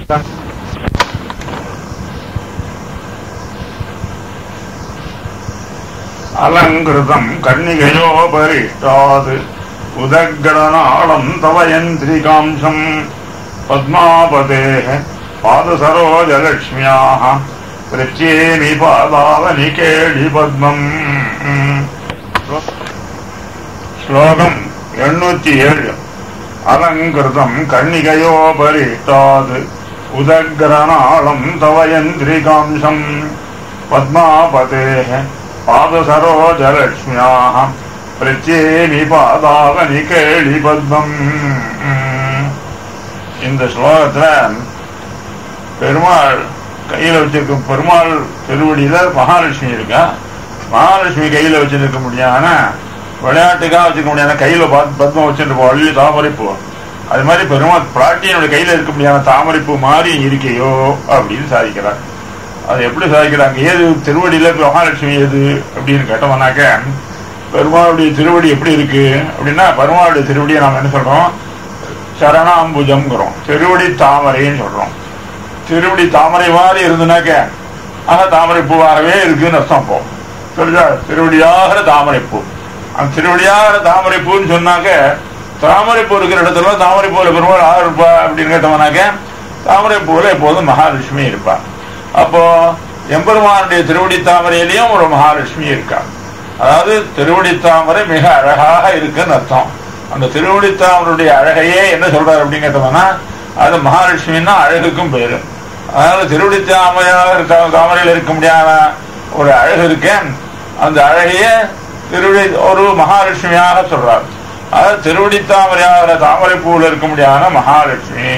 அலங்கிருதம் கன்னிகையோபரிஷ்டாது உதகடநாளம் தவ யந்திரிகாம்சம் பத்மாபதேः பாதசரோஜலக்ஷ்மியாः பிரத்யேமி பாதாவனி கேளி பத்மம் ஸ்லோகம் எண்ணூத்தி ஏழு அலங்கிருதம் கன்னிகையோபரிஷ்டாது உதகரநாளம் தவ யந்திரிகாம்சம் பத்மாபதேः பாதசரோஜலக்ஷ்மியாः பிரத்யேமி பாதாவனி கேளி பத்மம் இந்த ஸ்லோகத்துல பெருமாள் கையில வச்சிருக்கும் பெருமாள் திருவடியில மகாலட்சுமி இருக்கா மகாலட்சுமி கையில வச்சிருக்க முடியாத விளையாட்டுக்காக வச்சுக்க முடியாத கையில பத்- பத்மம் வச்சுட்டு போ அள்ளி தாமரைப்பூ அது மாதிரி பெருமாள் பிராட்டியனுடைய கையில இருக்க முடியாத தாமரைப்பூ மாதிரி இருக்கையோ அப்படின்னு சாதிக்கிறார் அது எப்படி சாதிக்கிறாங்க ஏது திருவடியில மகாலட்சுமி எது அப்படின்னு கேட்டோம்னாக்க பெருமாளுடைய திருவடி எப்படி இருக்கு அப்படின்னா பெருமாளுடைய திருவடியை நாம் என்ன சொல்றோம் சரணாம்புஜம்ங்கிறோம் திருவடி தாமரைன்னு சொல்றோம் திருவடி தாமரை மாதிரி இருந்துனாக்க ஆக தாமரை பூவாகவே இருக்குன்னு அர்த்தம் போ சொல்லுதா திருவடியாகிற தாமரை பூ அந்த திருவடியாகிற தாமரை பூன்னு சொன்னாக்க தாமரை பூ இருக்கிற இடத்துல தாமரை பூல பெருமாள் ஆறு இருப்பா அப்படின்னு கேட்டோம்னாக்க தாமரை பூல எப்போதும் மகாலட்சுமி இருப்பா அப்போ எம்பெருமானுடைய திருவடி தாமரையிலையும் ஒரு மகாலட்சுமி இருக்கா அதாவது திருவடி தாமரை மிக அழகாக இருக்குன்னு அர்த்தம் அந்த திருவடி தாமரையுடைய அழகையே என்ன சொல்றாரு அப்படின்னு கேட்டோம்னா அது மகாலட்சுமின்னா அழகுக்கும் பேரு அதனால திருவடி தாமரையாக இருக்க தாமரையில் இருக்க முடியாத ஒரு அழகு இருக்கேன் அந்த அழகையே திருவடி ஒரு மகாலட்சுமியாக சொல்றார் அதாவது திருவடி தாமரையாகிற தாமரை பூவில் இருக்க முடியாத மகாலட்சுமி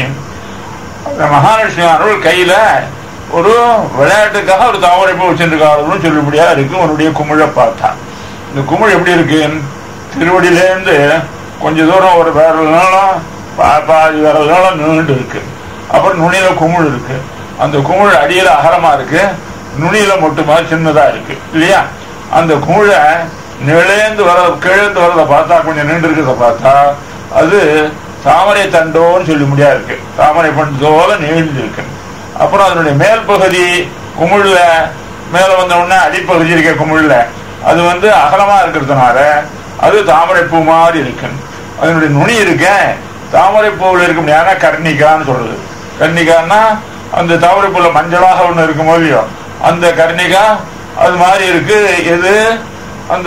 அந்த மகாலட்சுமி அருள் கையில ஒரு விளையாட்டுக்காக ஒரு தாமரை பூ வச்சிருக்காருன்னு சொல்லும்படியா இருக்கு உன்னுடைய குமிழை பார்த்தா இந்த குமிழ் எப்படி இருக்கு திருவடியிலேருந்து கொஞ்ச தூரம் ஒரு விரல் நீளம் பா- பாதி விரல் நீளம் நீண்டு இருக்கு அப்புறம் நுனியில குமிழ் இருக்கு அந்த குமிழ் அடியில அகலமா இருக்கு நுனியில மொட்டு மாதிரி சின்னதா இருக்கு இல்லையா அந்த குமிழை நிலேந்து வர கிழந்து வரத பார்த்தா கொஞ்சம் நீண்டு இருக்கிறத பார்த்தா அது தாமரை தண்டோன்னு சொல்லி முடியா இருக்கு தாமரை பண்டோல நீண்டு இருக்கு அப்புறம் அதனுடைய மேல் பகுதி குமிழ்ல மேல வந்த உடனே அடிப்பகுதி இருக்க குமிழ்ல அது வந்து அகலமா இருக்கிறதுனால அது தாமரை பூ மாதிரி இருக்கு அதனுடைய நுனி இருக்க தாமரை பூவில் இருக்க முடியாத கர்ணிகான்னு சொல்றது கர்ணிகான்னா அந்த தாமரை பூல மஞ்சளாக ஒண்ணு இருக்கும் இல்லையோ அந்த கர்ணிகா அது மாதிரி இருக்கு எது அந்த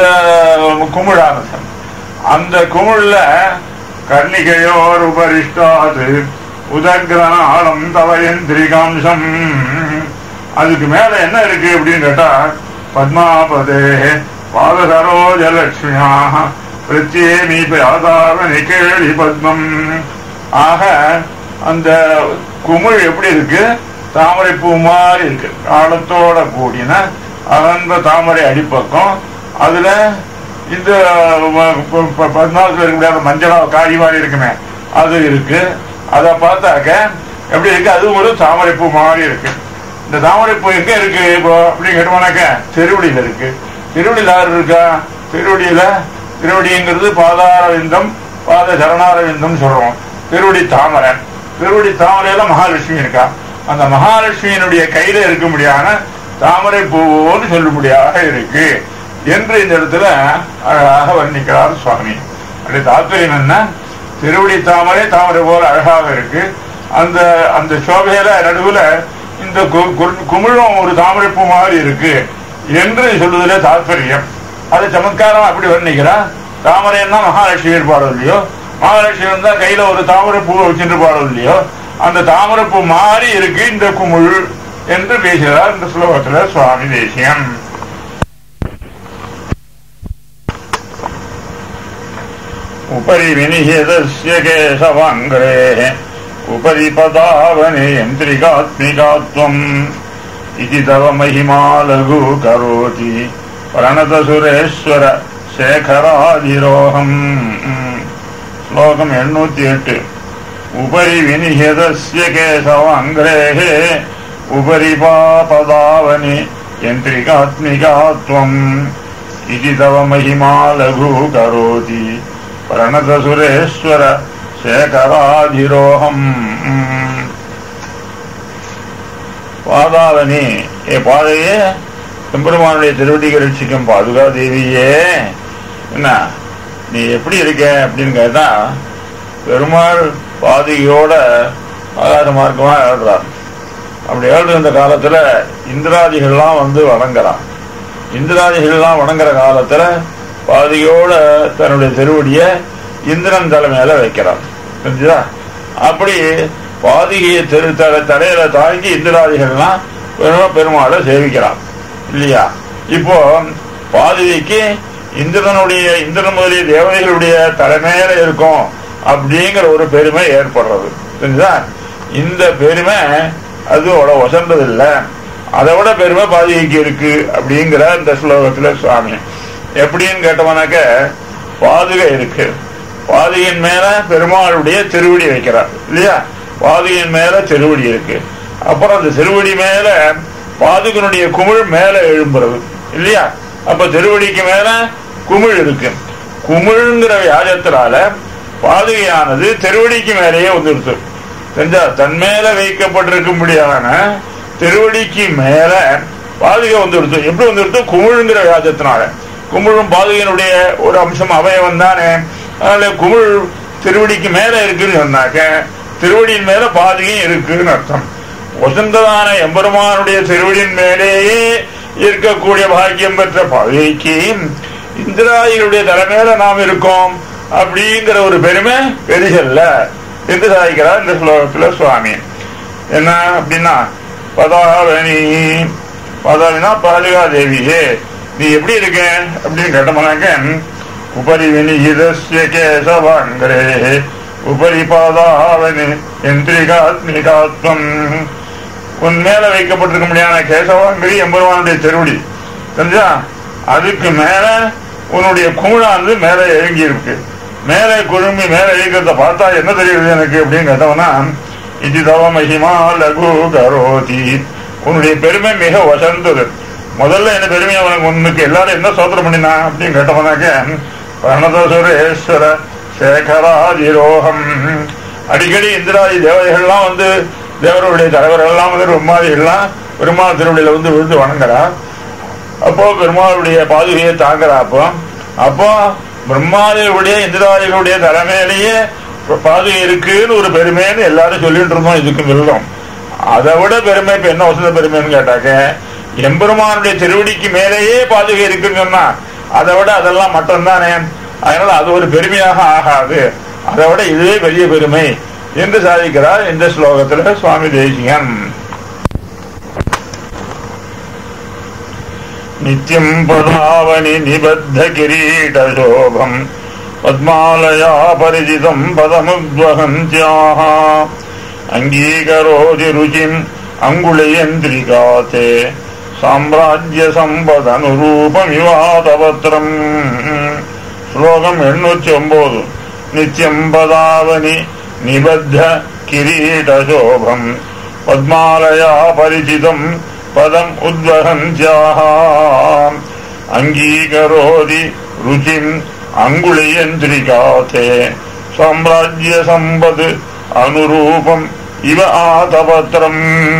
குமிழானது அந்த குமிழ்ல கர்ணிகையோர் உபரிஷ்டாது உதகிரணாளம் தவயந்திரிகாம்சம் அதுக்கு மேல என்ன இருக்கு அப்படின்னு கேட்டா பத்மாபதே பாதசரோஜலட்சுமியா பிரத்யேமி ஆதார நிகேளி பத்மம் ஆக அந்த குமிழ் எப்படி இருக்கு தாமரை பூ மாதிரி இருக்கு காலத்தோட கூடின அகன்ற தாமரை அடிப்பக்கம் அதுல இந்த பதினாலு இருக்க முடியாத மஞ்சளா காய் மாதிரி இருக்குமே அது இருக்கு அதை பார்த்தாக்க எப்படி இருக்கு அது ஒரு தாமரைப்பூ மாதிரி இருக்கு இந்த தாமரைப்பூ எங்க இருக்கு இப்போ அப்படின்னு கேட்டோம்னாக்க திருவடியில இருக்கு திருவடியில யாரு இருக்கா திருவடியில திருவடிங்கிறது பாதாரவிந்தம் பாத சரணாரவிந்தம் சொல்றோம் திருவடி தாமரை திருவடி தாமரையில மகாலட்சுமி இருக்கா அந்த மகாலட்சுமியினுடைய கையில இருக்க முடியாத தாமரை பூவோன்னு சொல்லும்படியாக இருக்கு என்று இந்த இடத்துல அழகாக வர்ணிக்கிறார் சுவாமி அப்படி தாத்பரியம் என்ன திருவடி தாமரை தாமரை போல அழகாக இருக்கு அந்த அந்த சோபையில நடுவுல இந்த கு- கு- குமிழும் ஒரு தாமரை பூ மாதிரி இருக்கு என்று சொல்லுவதிலே தாத்பரியம் அது சமத்காரம் அப்படி வர்ணிக்கிறா தாமரைன்னா மகாலட்சுமி பாடம் இல்லையோ மகாலட்சுமி இருந்தா கையில ஒரு தாமரை பூ வச்சுட்டு பாடம் இல்லையோ அந்த தாமரை பூ மாறி இருக்கு இந்த குமிழ் என்று பேசுகிறார் இந்த ஸ்லோகத்துல சுவாமி தேசியம் उपरि विनिहितस्य केशवाङ्ग्रेः उपरि पदावने यन्त्रिकात्मिकात्वम् इति तव महिमा लघु करोति प्रणतसुरेश्वर शेखराधिरोहम् श्लोकम् एण्णूति एट् उपरि विनिहितस्य केशवाङ्ग्रेः उपरि पदावने यन्त्रिकात्मिकात्वम् इति तव महिमा लघु करोति प्रणतसुरेश्वर சேகராதிரோகம் பாதாவனி ஏ பாதையே எம்பெருமானுடைய திருவடிகள் ரட்சிக்கும் பாதுகா தேவியே என்ன நீ எப்படி இருக்க அப்படின்னு கேட்டா பெருமாள் பாதிகையோட ஆகார மார்க்கமா ஏழுறார் அப்படி ஏழுகின்ற காலத்துல இந்திராதிகள்லாம் வந்து வணங்குறான் இந்திராதிகள்லாம் வணங்குற காலத்துல பாதியோட தன்னுடைய திருவடிய இந்திரன் தலைமையில வைக்கிறான் புரிஞ்சுதா அப்படி பாதிகையை தெரு தலை தலையில தாங்கி இந்திராதிகள்லாம் பெருமா பெருமாளை சேவிக்கிறான் இல்லையா இப்போ பாதிகைக்கு இந்திரனுடைய இந்திரன் முதலிய தேவதைகளுடைய தலைமையில இருக்கும் அப்படிங்கிற ஒரு பெருமை ஏற்படுறது புரிஞ்சுதா இந்த பெருமை அது அவ்வளவு வசந்தது இல்லை அதை விட பெருமை பாதிகைக்கு இருக்கு அப்படிங்கிற இந்த ஸ்லோகத்துல சுவாமி எப்படின்னு கேட்டவனாக்க பாதுகை இருக்கு பாதுகையின் மேல பெருமாளுடைய திருவடி வைக்கிறார் இல்லையா பாதுகையின் மேல திருவடி இருக்கு அப்புறம் அந்த திருவடி மேல பாதுகனுடைய குமிழ் மேல எழும்புறது இல்லையா அப்ப திருவடிக்கு மேல குமிழ் இருக்கு குமிழ்ங்கிற வியாஜத்தினால பாதுகையானது திருவடிக்கு மேலேயே வந்துருச்சு தெரிஞ்சா தன் மேல வைக்கப்பட்டிருக்கும்படியான திருவடிக்கு மேல பாதுகை வந்துடுத்து எப்படி வந்துடுத்து குமிழ்ங்கிற வியாஜத்தினால குமிழும் பாதுகையினுடைய ஒரு அம்சம் அவயவம் தானே அதனால குமிழ் திருவடிக்கு மேல இருக்குன்னு சொன்னாக்க திருவடியின் மேல பாதுகையும் இருக்குன்னு அர்த்தம் வசந்ததான எம்பெருமானுடைய திருவடியின் மேலேயே இருக்கக்கூடிய பாக்கியம் பெற்ற பாதுகைக்கு இந்திராயினுடைய தலைமையில நாம் இருக்கோம் அப்படிங்கிற ஒரு பெருமை பெருசல்ல என்று சாதிக்கிறார் இந்த ஸ்லோகத்துல சுவாமி என்ன அப்படின்னா பதாவணி பதாவினா பாதுகா தேவியே நீ எப்படி இருக்க அப்படின்னு கேட்டோம்னாக்க உபரி வினிகிதஸ்ய கேசவாங்கரே உபரி பாதாவனி எந்திரிகாத்மிகாத்வம் உன் மேல வைக்கப்பட்டிருக்க முடியாத கேசவாங்கரி எம்பெருமானுடைய திருவடி தெரிஞ்சா அதுக்கு மேல உன்னுடைய குமிழானது மேல இறங்கி இருக்கு மேலே குழுமி மேலே இருக்கிறத பார்த்தா என்ன தெரியுது எனக்கு அப்படின்னு கேட்டவனா இது தவ மகிமா லகு கரோதி உன்னுடைய பெருமை மிக வசந்தது முதல்ல என்ன பெருமை அவனுக்கு உனக்கு எல்லாரும் என்ன சோதனம் பண்ணினா அப்படின்னு கேட்டவனாக்க பிரணத சுரேஸ்வர சேகராதிரோகம் அடிக்கடி இந்திராதி தேவதைகள்லாம் வந்து தேவருடைய தலைவர்கள்லாம் வந்து பெருமாதிகள்லாம் பெருமாள் திருவடியில வந்து விழுந்து வணங்குறா அப்போ பெருமாளுடைய பாதுகையை தாங்குறா அப்போ அப்போ பிரம்மாதிகளுடைய இந்திராதிகளுடைய தலைமையிலேயே பாதுகை இருக்குன்னு ஒரு பெருமைன்னு எல்லாரும் சொல்லிட்டு இருந்தோம் இதுக்கு விருதம் அதை விட பெருமை இப்ப என்ன வசந்த பெருமைன்னு கேட்டாக்க எம்பெருமானுடைய திருவடிக்கு மேலேயே பாதுகை இருக்குன்னு சொன்னா அதை விட அதெல்லாம் மட்டும்தானே அதனால அது ஒரு பெருமையாக ஆகாது அதை விட இதுவே பெரிய பெருமை என்று சாதிக்கிறார் இந்த ஸ்லோகத்துல சுவாமி தேசிகன் நித்தியம் பதாவனி நிபத்த கிரீடசோபம் பத்மாலயா பரிஜிதம் பதமுத்வகந்தியாக அங்கீகரோதி ருச்சிம் அங்குளயந்திரிகாத்தே சாம்ராஜ்ய சம்பதனுரூபமிவாதபத்திரம் ஸ்லோகம் எண்ணூற்றி ஒன்பது நித்தியம் பதாவனி நிபத்த கிரீடசோபம் பத்மாலயா பரிச்சிதம் பதம் உத்வகந்தியாக அங்கீகரோதி ருச்சிம் அங்குளியந்திரிகாத்தே சாம்ராஜ்ய சம்பது அனுரூபம் இவ ஆதபத்திரம்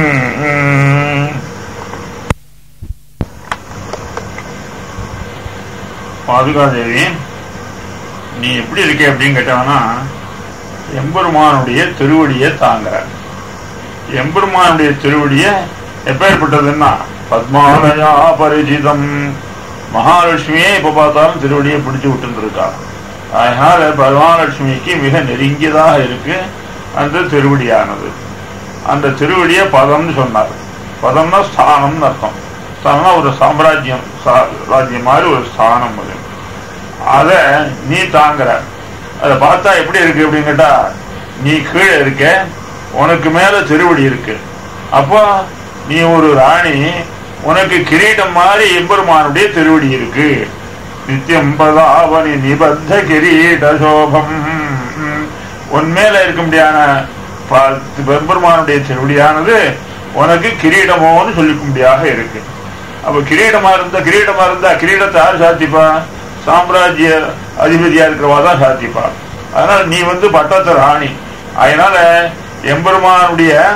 பாதுகாதேவி நீ எப்படி இருக்க அப்படின்னு கேட்டவனா எம்பெருமானுடைய திருவடியை தாங்குற எம்பெருமானுடைய திருவடிய எப்பேற்பட்டதுன்னா பத்மாலயா பரிஜிதம் மகாலட்சுமியே இப்ப பார்த்தாலும் திருவடியை பிடிச்சு விட்டு இருக்கா அதனால பகவானலட்சுமிக்கு மிக நெருங்கியதாக இருக்கு அந்த திருவடியானது அந்த திருவடிய பதம்னு சொன்னார் பதம்னா ஸ்தானம்னு அர்த்தம் ஸ்தானம்னா ஒரு சாம்ராஜ்யம் ராஜ்யம் மாதிரி ஒரு ஸ்தானம் அது அத நீ தாங்குற அதை பார்த்தா எப்படி இருக்கு அப்படின்னு கேட்டா நீ கீழே இருக்க உனக்கு மேல திருவடி இருக்கு அப்போ நீ ஒரு ராணி உனக்கு கிரீடம் மாதிரி எம்பெருமானுடைய திருவடி இருக்கு நித்தியம் பதாவனி நிபத்த கிரீட சோபம் உன் மேல இருக்க முடியான பெருமானுடைய திருவடியானது உனக்கு கிரீடமோன்னு சொல்லிக்கும்படியாக இருக்கு அப்ப கிரீடமா இருந்தா கிரீடமா இருந்தா கிரீடத்தை யார் சாத்திப்பா சாம்ராஜ்ய அதிபதியா இருக்கிறவா தான் சாத்திப்பா அதனால நீ வந்து பட்டத்து ராணி அதனால எம்பெருமானுடைய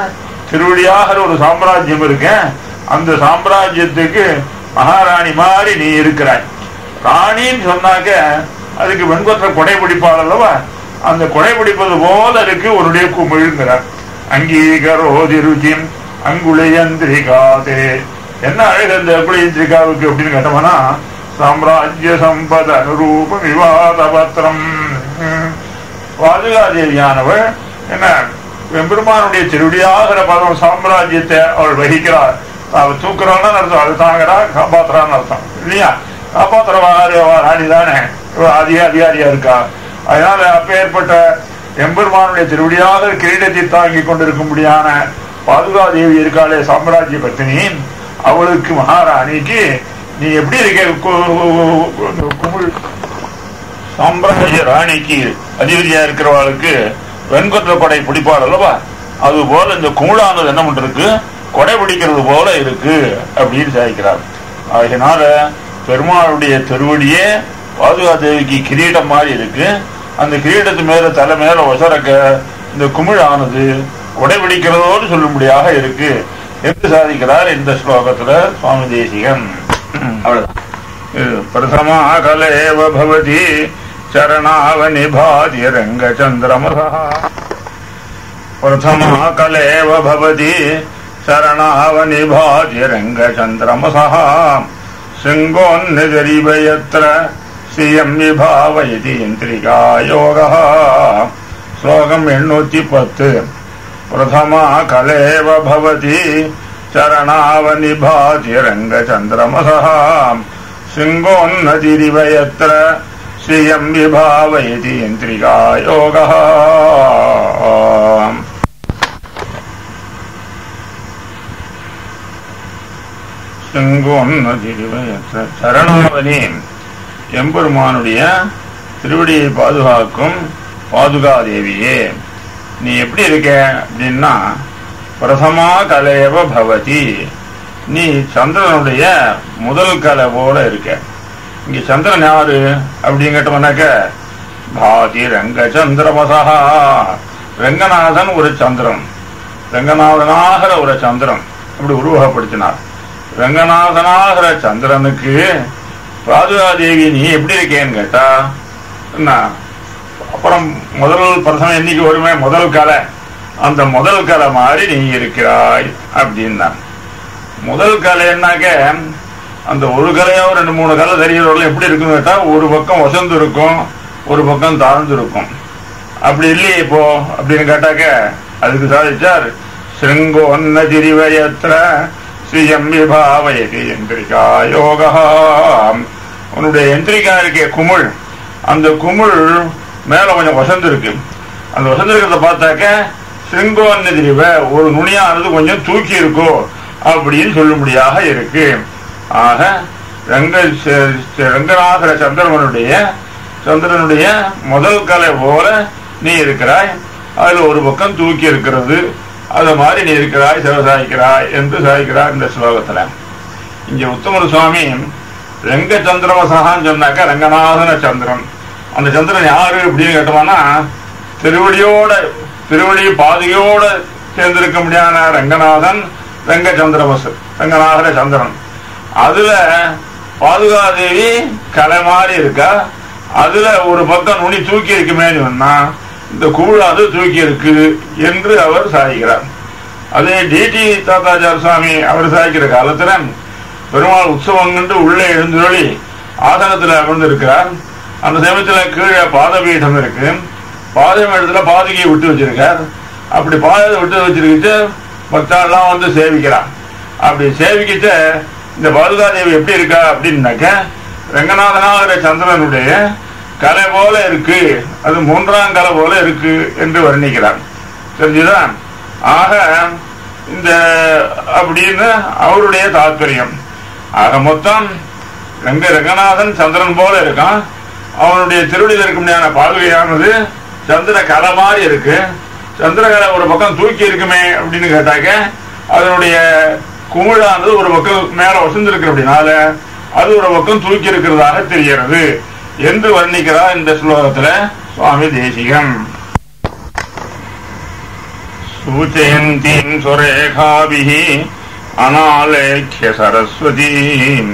திருவடியாகிற ஒரு சாம்ராஜ்யம் இருக்க அந்த சாம்ராஜ்யத்துக்கு மகாராணி மாதிரி நீ இருக்கிறாய் ராணின்னு சொன்னாக்க அதுக்கு வெண்கொற்ற கொடை பிடிப்பாள் அல்லவா அந்த கொடை பிடிப்பது போல இருக்கு உன்னுடைய குமிழ்ங்கிறார் அங்கீகரோதி ருச்சிம் அங்குளியந்திரிகாதே என்ன அழகு அந்த குளியந்திரிகாவுக்கு அப்படின்னு கேட்டோம்னா சாம்ராஜ்ய சம்பத அனுரூப விவாத பத்திரம் பாதுகாதேவியானவள் என்ன எம்பெருமானுடைய திருடியாகிற பதம் சாம்ராஜ்யத்தை அவள் வகிக்கிறார் அவள் தூக்குறான்னு அர்த்தம் அது தாங்கிறா காப்பாத்துறான்னு அர்த்தம் இல்லையா காப்பாத்துறவா ராணி தானே அதிக அதிகாரியா இருக்கா அதனால அப்பேற்பட்ட எம்பெருமானுடைய திருவடியாக கிரீடத்தை தாங்கி கொண்டிருக்கும்படியான பாதுகாதேவி இருக்காளே சாம்ராஜ்ய பத்தினி அவளுக்கு மகாராணிக்கு நீ எப்படி இருக்க குமிழ் சாம்ராஜ்ய ராணிக்கு அதிபதியா இருக்கிறவளுக்கு வெண்கொற்ற கொடை பிடிப்பாள் அல்லவா அது போல இந்த குமிழானது என்ன பண்றது கொடை பிடிக்கிறது போல இருக்கு அப்படின்னு சாய்க்கிறார் அதனால பெருமாளுடைய திருவடியே பாதுகாதேவிக்கு கிரீடம் மாதிரி இருக்கு அந்த கிரீடத்து மேல தலை மேல ஒசரக்க இந்த குமிழானது உடைபிடிக்கிறதோடு சொல்லும்படியாக இருக்கு என்று சாதிக்கிறார் இந்த ஸ்லோகத்துல சுவாமி தேசிகன் அவ்வளவுதான் பிரதமா கலேவ பவதி சரணாவனிபாதி ரங்கச்சந்திரமசா பிரதமா கலேவ பவதி சரணாவனிபாதி ரங்கச்சந்திரமசா சிங்கோன்னஜரிவயத்திர ஸ்ரீயம் விபாவயதி யந்திரிகா யோக ஸ்லோகம் எண்ணூத்தி பத்து பிரதமா கலேவ பவதி சரணாவனிபாதி ரங்கச்சந்திரமசா சிங்கோன்னதிரிவயத்திர ஸ்ரீயம் விபாவயதி யந்திரிகா யோக சிங்கோன்னதிரிவயத்திர சரணாவனி எம்பெருமானுடைய திருவடியை பாதுகாக்கும் பாதுகாதேவியே நீ எப்படி இருக்க அப்படின்னா பிரதமா கலையவ பவதி நீ சந்திரனுடைய முதல் கலை போல இருக்க இங்க சந்திரன் யாரு அப்படின்னு கேட்டோம்னாக்க பாதி ரங்க சந்திரமசா ரங்கநாதன் ஒரு சந்திரன் ரங்கநாதனாகிற ஒரு சந்திரன் அப்படி உருவகப்படுத்தினார் ரங்கநாதனாகிற சந்திரனுக்கு பாதுகாதேவி நீ எப்படி இருக்கேன்னு கேட்டா என்ன அப்புறம் முதல் பிரசனம் என்னைக்கு வருமே முதல் கலை அந்த முதல் கலை மாதிரி நீ இருக்கிறாய் அப்படின்னா முதல் கலைன்னாக்க அந்த ஒரு கலையோ ரெண்டு மூணு கலை தெரியறவர்கள் எப்படி இருக்குன்னு கேட்டா ஒரு பக்கம் வசந்து இருக்கும் ஒரு பக்கம் தாழ்ந்து இருக்கும் அப்படி இல்லையே இப்போ அப்படின்னு கேட்டாக்க அதுக்கு சாதிச்சார் சிருங்கோ ஒன்ன திரிவயத்திர ஸ்ரீயம் விபாவயதி எந்திரிகா யோகா உன்னுடைய எந்திரிகா இருக்கே குமிழ் அந்த குமிழ் மேல கொஞ்சம் வசந்து இருக்கு அந்த வசந்து இருக்கிறத பார்த்தாக்க சிருங்கோன்ன திரிவ ஒரு நுனியானது கொஞ்சம் தூக்கி இருக்கோ அப்படின்னு சொல்லும்படியாக இருக்கு ஆக ரங்க ரங்கநாதர சந்திரவனுடைய சந்திரனுடைய முதல் கலை போல நீ இருக்கிறாய் அதுல ஒரு பக்கம் தூக்கி இருக்கிறது அது மாதிரி நீ இருக்கிறாய் சிவசாய்க்கிறாய் என்று சாய்க்கிறார் இந்த ஸ்லோகத்துல இங்க உத்தமர் சுவாமி ரங்க சந்திரவசகான்னு சொன்னாக்கா ரங்கநாதன சந்திரன் அந்த சந்திரன் யாரு அப்படின்னு கேட்டோம்னா திருவடியோட திருவடி பாதையோட சேர்ந்திருக்க முடியாத ரங்கநாதன் ரங்க சந்திரவசு ரங்கநாதன சந்திரன் அதுல பாதுகாதேவி கலை மாதிரி இருக்கா அதுல ஒரு பக்கம் நுனி தூக்கி இருக்குமேன்னு சொன்னா இந்த கூழாது தூக்கி இருக்கு என்று அவர் சாய்கிறார் அதே டிடி தாத்தாச்சார சுவாமி அவர் சாய்க்கிற காலத்துல பெருமாள் உற்சவங்கண்டு உள்ளே எழுந்துருளி ஆசனத்துல அமர்ந்திருக்கிறார் அந்த சமயத்துல கீழே பாதபீடம் இருக்கு பாதபீடத்துல பாதகையை விட்டு வச்சிருக்கார் அப்படி பாதத்தை விட்டு வச்சிருக்கிட்டு பக்தாள்லாம் வந்து சேவிக்கிறான் அப்படி சேவிக்கிட்டு இந்த பாதுகாதேவி எப்படி இருக்கா அப்படின்னாக்க ரங்கநாதனாகிற சந்திரனுடைய கலை போல இருக்கு அது மூன்றாம் கலை போல இருக்கு என்று வர்ணிக்கிறார் தெரிஞ்சுதா ஆக இந்த அப்படின்னு அவருடைய தாத்பரியம் ஆக மொத்தம் ரங்க ரங்கநாதன் சந்திரன் போல இருக்கான் அவனுடைய திருவடியில் இருக்க முடியாத பாதுகையானது சந்திர கலை மாதிரி இருக்கு சந்திரகலை ஒரு பக்கம் தூக்கி இருக்குமே அப்படின்னு கேட்டாக்க அதனுடைய குமிழானது ஒரு பக்கம் மேல வசந்திருக்கு அப்படின்னால அது ஒரு பக்கம் தூக்கி இருக்கிறதாக தெரிகிறது என்று வர்ணிக்கிறார் இந்த ஸ்லோகத்துல சுவாமி தேசிகம் सूचयन्तीम् स्वरेखाभिः अनालेख्य सरस्वतीम्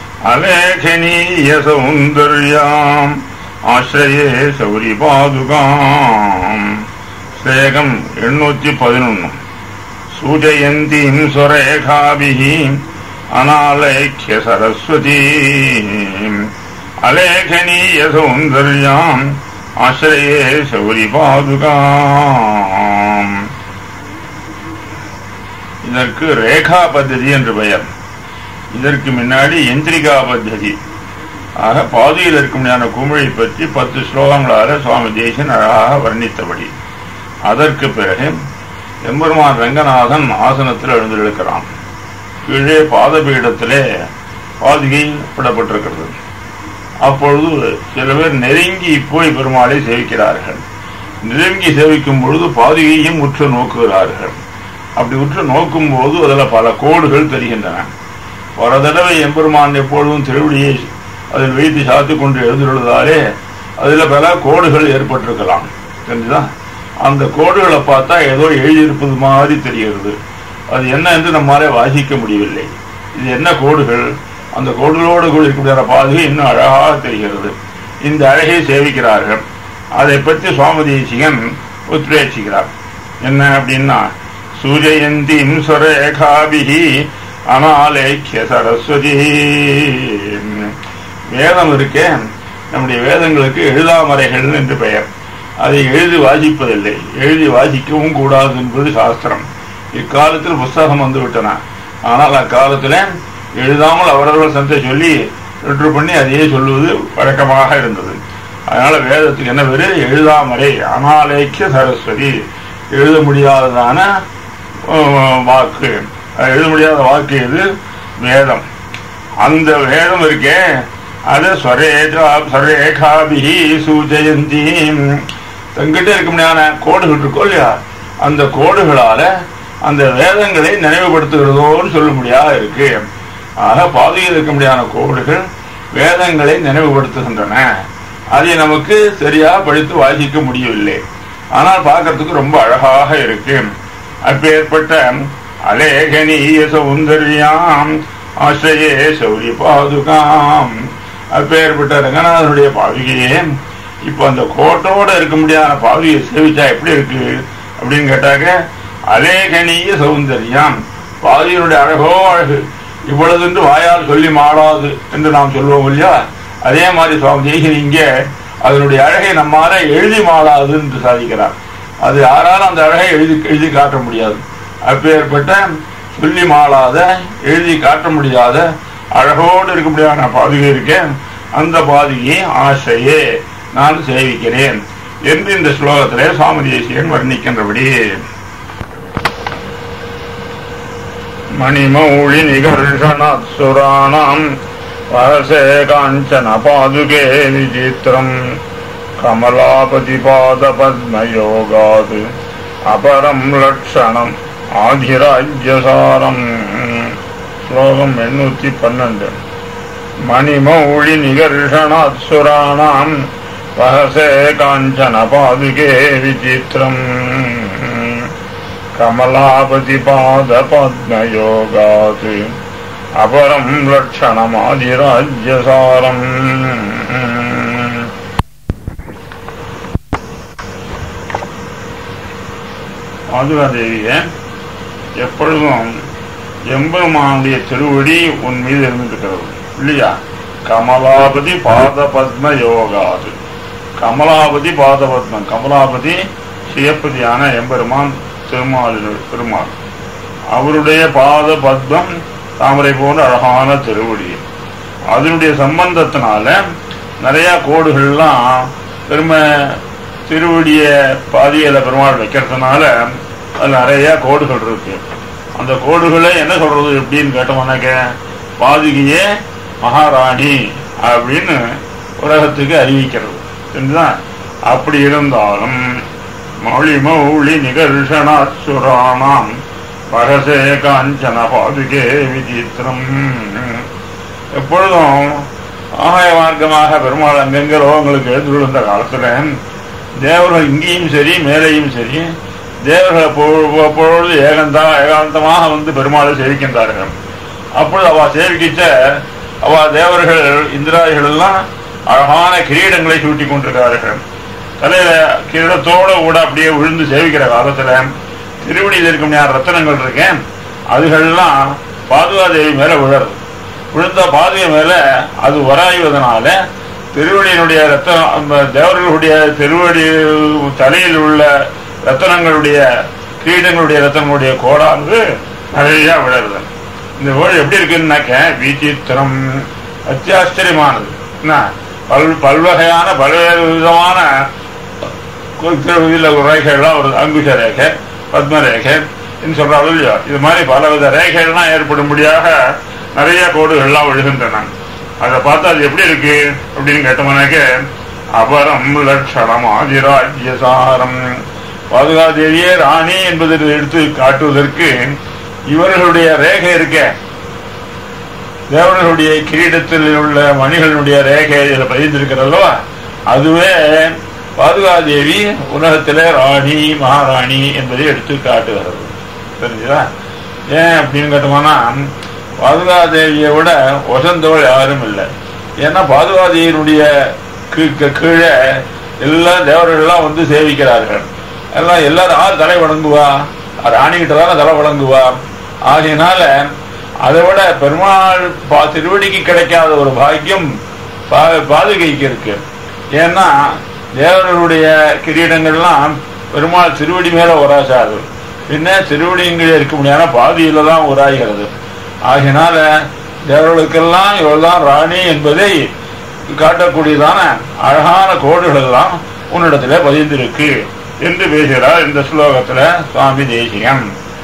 अलेखनीयसौन्दर्याम् ஆசிரியே சௌரி பாதுகாம் ஸ்லேகம் எண்ணூத்தி பதினொன்னு சூஜயந்தீம் ஸ்வரேகாபிஹி அநாலேக்கிய சரஸ்வதி அலேகனீய சௌந்தர்யாம் ஆசிரியே சௌரி பாதுகாம் இதற்கு ரேகா பத்ததி என்று பெயர் இதற்கு முன்னாடி எந்திரிகா பத்ததி ஆக பாதியில் இருக்கும்படியான குமிழை பற்றி பத்து ஸ்லோகங்களால சுவாமி தேசன் அழகாக வர்ணித்தபடி அதற்கு பிறகு எம்பெருமான் ரங்கநாதன் ஆசனத்தில் எழுந்திருக்கிறான் கீழே பாதபீடத்திலே பாதுகை விடப்பட்டிருக்கிறது அப்பொழுது சில பேர் நெருங்கி போய் பெருமாளை சேவிக்கிறார்கள் நெருங்கி சேவிக்கும் பொழுது பாதுகையும் உற்று நோக்குகிறார்கள் அப்படி உற்று நோக்கும் போது அதில் பல கோடுகள் தெரிகின்றன ஒரு தடவை எம்பெருமான் எப்பொழுதும் திருவடியை அதில் வைத்து சாத்து கொண்டு எழுந்துள்ளதாலே அதில் பல கோடுகள் ஏற்பட்டிருக்கலாம் தெரிஞ்சுதா அந்த கோடுகளை பார்த்தா ஏதோ எழுதியிருப்பது மாதிரி தெரிகிறது அது என்ன என்று நம்மாலே வாசிக்க முடியவில்லை இது என்ன கோடுகள் அந்த கோடுகளோடு கூட இருக்கக்கூடிய பாதுகை இன்னும் அழகாக தெரிகிறது இந்த அழகை சேவிக்கிறார்கள் அதை பற்றி சுவாமி தேசிகன் உத்ரேசிக்கிறார் என்ன அப்படின்னா சூரியந்தி ஸ்வரேகாபிகி அனாலேக்கிய சரஸ்வதி வேதம் இருக்கே நம்முடைய வேதங்களுக்கு எழுதாமறைகள் என்று பெயர் அதை எழுதி வாசிப்பதில்லை எழுதி வாசிக்கவும் கூடாது என்பது சாஸ்திரம் இக்காலத்தில் புஸ்தகம் வந்து விட்டன ஆனால் அக்காலத்தில் எழுதாமல் அவரவர்கள் சந்தை சொல்லி வெற்று பண்ணி அதையே சொல்லுவது வழக்கமாக இருந்தது அதனால வேதத்துக்கு என்ன பேரு எழுதாமறை அனாலேக்கிய சரஸ்வதி எழுத முடியாததான வாக்கு எழுத முடியாத வாக்கு எது வேதம் அந்த வேதம் இருக்கே அது ஸ்வரேகாபிஹி சூஜயந்தி தங்கிட்ட இருக்க முடியாத கோடுகள் இருக்கோ இல்லையா அந்த கோடுகளால அந்த வேதங்களை நினைவுபடுத்துகிறதோன்னு சொல்ல முடியாத இருக்கு ஆக பாதையில் இருக்க முடியாத கோடுகள் வேதங்களை நினைவுபடுத்துகின்றன அதை நமக்கு சரியா படித்து வாசிக்க முடியவில்லை ஆனால் பார்க்கறதுக்கு ரொம்ப அழகாக இருக்கு அப்பேற்பட்ட அலேகனீய சௌந்தர்யாம் ஆசிரியே சௌரி பாதுகாம் அப்பேற்பட்ட ரங்கநாதனுடைய பாதுகையே இப்ப அந்த கோட்டோட இருக்க முடியாத பாதுகையை சேவிச்சா எப்படி இருக்கு அப்படின்னு கேட்டாக்க அலேகனீய சௌந்தர்யம் பாதுகையினுடைய அழகோ அழகு இவ்வளவு என்று வாயால் சொல்லி மாறாது என்று நாம் சொல்லுவோம் இல்லையா அதே மாதிரி சுவாமி ஜெய்கன் இங்கே அதனுடைய அழகை நம்மால எழுதி மாறாது என்று சாதிக்கிறார் அது யாராலும் அந்த அழகை எழுதி எழுதி காட்ட முடியாது அப்பேற்பட்ட சொல்லி மாளாத எழுதி காட்ட முடியாத அழகோடு இருக்க முடியாத பாதுகை இருக்கேன் அந்த பாதுகையை ஆசையே நான் சேவிக்கிறேன் என்று இந்த ஸ்லோகத்திலே சுவாமி தேசியன் வர்ணிக்கின்றபடி மணிமௌழி நிகர்ஷணாத் சுராணாம் வரசே காஞ்சன பாதுகே விசித்திரம் கமலாபதி பாத பத்மயோகாது அபரம் லட்சணம் ஆதிராஜ்யசாரம் ஸ்லோகம் எண்ணூத்தி பன்னெண்டு மணிமௌழி நிகர்ஷணாத் சுராணாம் வஹசே காஞ்சன பாதுகே விசித்திரம் கமலாபதி பாத பத்மயோகாத் அபரம் லட்சணமாதிராஜ்யசாரம் பாதுகாதேவிய எப்பொழுதும் எம்பெருமானுடைய திருவடி உன் மீது இருந்துருக்கிறது இல்லையா கமலாபதி பாத பத்ம யோகாது கமலாபதி பாத பத்மம் கமலாபதி சிவப்பதியான எம்பெருமான் திருமாலினுடைய பெருமாள் அவருடைய பாத பத்மம் தாமரை போன்ற அழகான திருவடி அதனுடைய சம்பந்தத்தினால நிறைய கோடுகள்லாம் பெருமை திருவடிய பாதியில பெருமாள் வைக்கிறதுனால அது நிறைய கோடுகள் இருக்கு அந்த கோடுகளை என்ன சொல்றது எப்படின்னு கேட்டோம்னாக்க பாதுகையே மகாராணி அப்படின்னு உலகத்துக்கு அறிவிக்கிறது சரிங்களா அப்படி இருந்தாலும் மௌளி மௌளி நிகர்ஷனாசுராணாம் பரசே காஞ்சன பாதுகே விசித்திரம் எப்பொழுதும் ஆகாய மார்க்கமாக பெருமாள் அங்கங்க லோகங்களுக்கு எழுந்து விழுந்த காலத்துல தேவர்கள் இங்கேயும் சரி மேலேயும் சரி தேவர்கள் அப்பொ- அப்பொழுது ஏகந்தா ஏகாந்தமாக வந்து பெருமாளை சேவிக்கின்றார்கள் அப்பொழுது அவ சேவிக்கிச்ச அவ தேவர்கள் இந்திராதிகள் எல்லாம் அழகான கிரீடங்களை சூட்டி கொண்டிருக்கிறார்கள் தலையில கிரீடத்தோட கூட அப்படியே விழுந்து சேவிக்கிற காலத்துல திருவடியில் இருக்கும் யார் ரத்தனங்கள் இருக்கேன் அதுகள்லாம் பாதுகாதேவி மேல விழறது விழுந்த பாதுகை மேல அது வராய்வதனால திருவடியினுடைய ரத்தம் அந்த தேவர்களுடைய திருவடி தலையில் உள்ள ரத்தனங்களுடைய கிரீடங்களுடைய ரத்தனங்களுடைய கோடானது நிறைய விழருது இந்த வேர்டு எப்படி இருக்குன்னாக்க விசித்திரம் அத்தியாச்சரியமானது என்ன பல் பல்வகையான பல்வேறு விதமான திருவிதியில் ரேகைகள்லாம் வருது அங்குஷ ரேகை பத்ம ரேகை சொல்றாலும் இல்லையா இது மாதிரி பலவித ரேகைகள்லாம் ஏற்படும்படியாக நிறைய கோடுகள்லாம் விழுகின்றன அதை பார்த்தா அது எப்படி இருக்கு அப்படின்னு கேட்டோம்னாக்க அபரம் லட்சணம் ஆதிராஜ்யசாரம் பாதுகாதேவியே ராணி என்பதை எடுத்து காட்டுவதற்கு இவர்களுடைய ரேகை இருக்கே தேவர்களுடைய கிரீடத்தில் உள்ள மணிகளுடைய ரேகை இதில் பதிந்திருக்கிறதோ அதுவே பாதுகாதேவி உலகத்திலே ராணி மகாராணி என்பதை எடுத்து காட்டுகிறது தெரிஞ்சுதா ஏன் அப்படின்னு கேட்டோம்னா பாதுகாதேவியை விட வசந்தவள் யாரும் இல்லை ஏன்னா பாதுகாதேவியினுடைய கீ- கீ- கீழே எல்லா தேவர்கள்லாம் வந்து சேவிக்கிறார்கள் எல்லாம் எல்லாரும் யார் தலை வணங்குவா ராணிகிட்ட தானே தலை வணங்குவா ஆகையினால அதை விட பெருமாள் பா திருவடிக்கு கிடைக்காத ஒரு பாக்கியம் பா- பாதுகைக்கு இருக்கு ஏன்னா தேவர்களுடைய கிரீடங்கள்லாம் பெருமாள் திருவடி மேல உராசாது பின்ன திருவடிங்களே இருக்க முடியாத பாதியில தான் உராய்கிறது ஆகினால தேவர்களுக்கெல்லாம் இவள்தான் ராணி என்பதை காட்டக்கூடியதான அழகான கோடுகள் எல்லாம் உன்னிடத்துல பதிந்திருக்கு என்று பேசுகிறார் இந்த ஸ்லோகத்துல சுவாமி தேசிகம்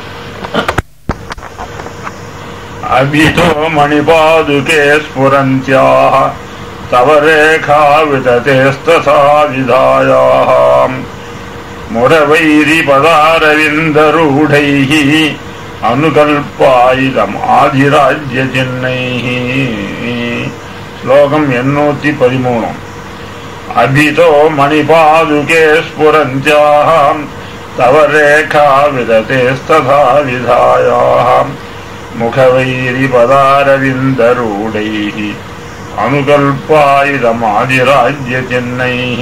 अभितो मणिपादुके स्फुरन्त्याः तव रेखा विततेस्तथा विधायाः मुरवैरिपदारविन्दरूढैः अनुकल्पायितम् आधिराज्यचिह्नैः श्लोकम् एन्नूति पदिमूणम् अभितो मणिपादुके स्फुरन्त्याः तव रेखा विदतेस्तथा विधायाः मुखवैरिपदारविन्दरूढैः अनुकल्पायितमादिराज्यचिह्नैः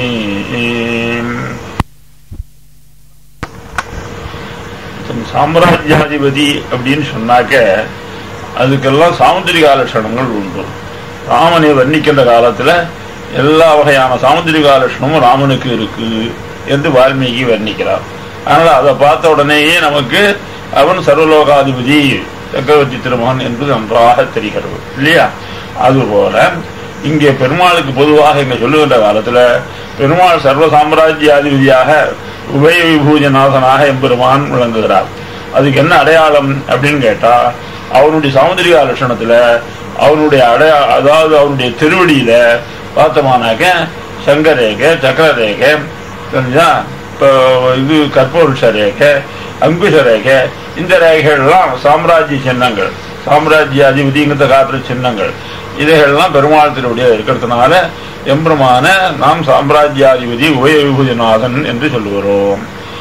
சாம்ராஜ்யாதிபதி அப்படின்னு சொன்னாக்க அதுக்கெல்லாம் சாமுத்திரிகா லட்சணங்கள் உண்டு ராமனை வர்ணிக்கின்ற காலத்துல எல்லா வகையான சாமுத்திரிகா லட்சணமும் ராமனுக்கு இருக்கு என்று வால்மீகி வர்ணிக்கிறார் அதனால அதை பார்த்த உடனேயே நமக்கு அவன் சர்வலோகாதிபதி சக்கரவர்த்தி திருமகன் என்பது நன்றாக தெரிகிறது இல்லையா அதுபோல இங்கே பெருமாளுக்கு பொதுவாக இங்க சொல்லுகின்ற காலத்துல பெருமாள் சர்வ சாம்ராஜ்யாதிபதியாக உபய விபூஜநாதனாக எம்பெருமான் விளங்குகிறார் அதுக்கு என்ன அடையாளம் அப்படின்னு கேட்டா அவனுடைய சௌந்தரியா லட்சணத்துல அவனுடைய அடையா அதாவது அவனுடைய திருவடியில பார்த்தோமானாக்க சங்கரேகை சக்கரரேகை தெரிஞ்சா இப்போ இது கற்பவருஷ ரேகை அங்குஷ ரேகை இந்த ரேகைகள்லாம் சாம்ராஜ்ய சின்னங்கள் சாம்ராஜ்ய அதிபதிங்கிறத காட்டுற சின்னங்கள் இதைகள்லாம் பெருமாள் திருவடியாக இருக்கிறதுனால எம்பெருமான நாம் சாம்ராஜ்யாதிபதி உபய விபூதிநாதன் என்று சொல்லுகிறோம்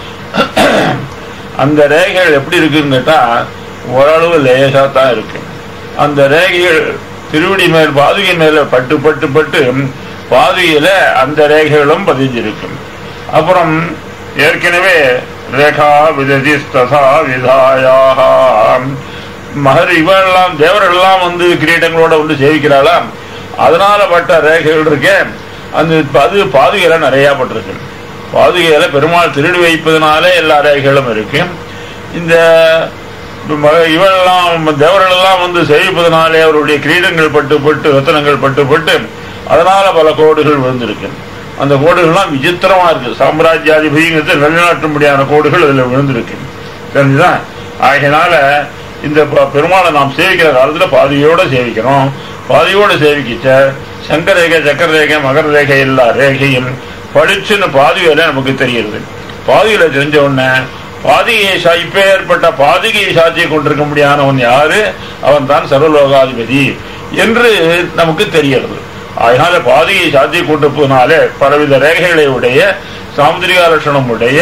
அந்த ரேகைகள் எப்படி இருக்குன்னு கேட்டா ஓரளவு லேசா தான் இருக்கு அந்த ரேகைகள் திருவடி மேல் பாதுகை மேல பட்டு பட்டு பட்டு பாதுகையில அந்த ரேகைகளும் பதிஞ்சிருக்கும் அப்புறம் ஏற்கனவே ரேகா விததிஸ்ததா விதாயாக மகர் இவெல்லாம் தேவரெல்லாம் வந்து கிரீடங்களோட வந்து சேவிக்கிறாளாம் அதனால பட்ட ரேகைகள் இருக்கே அந்த அது பாதுகையில நிறைய பட்டிருக்கு பாதுகையில பெருமாள் திருடி வைப்பதனாலே எல்லா ரேகைகளும் இருக்கு இந்த ம- இவரெல்லாம் தேவரெல்லாம் வந்து சேவிப்பதனாலே அவருடைய கிரீடங்கள் பட்டு பட்டு ரத்தனங்கள் பட்டு பட்டு அதனால பல கோடுகள் விழுந்திருக்கு அந்த கோடுகள்லாம் விசித்திரமா இருக்கு சாம்ராஜ்யாதிபதிங்கிறது நிலைநாட்டும்படியான கோடுகள் அதுல விழுந்திருக்கு தெரிஞ்சுதா ஆகையினால இந்த ப- பெருமாளை நாம் சேவிக்கிற காலத்துல பாதியோட சேவிக்கிறோம் பாதியோட சேவிக்கிச்ச சங்கர ரேகை சக்கர ரேகை மகர ரேகை எல்லா ரேகையும் படிச்சுன்னு பாதியில நமக்கு தெரியுது பாதியில தெரிஞ்ச உடனே பாதிகையை சா- இப்ப ஏற்பட்ட பாதிகையை சாட்சியை கொண்டிருக்க முடியாதவன் யாரு அவன் தான் சர்வலோகாதிபதி என்று நமக்கு தெரிகிறது அதனால பாதியை சாத்தியை கொண்டு போனாலே பலவித ரேகைகளை உடைய சாமுதிரிகா லட்சணம் உடைய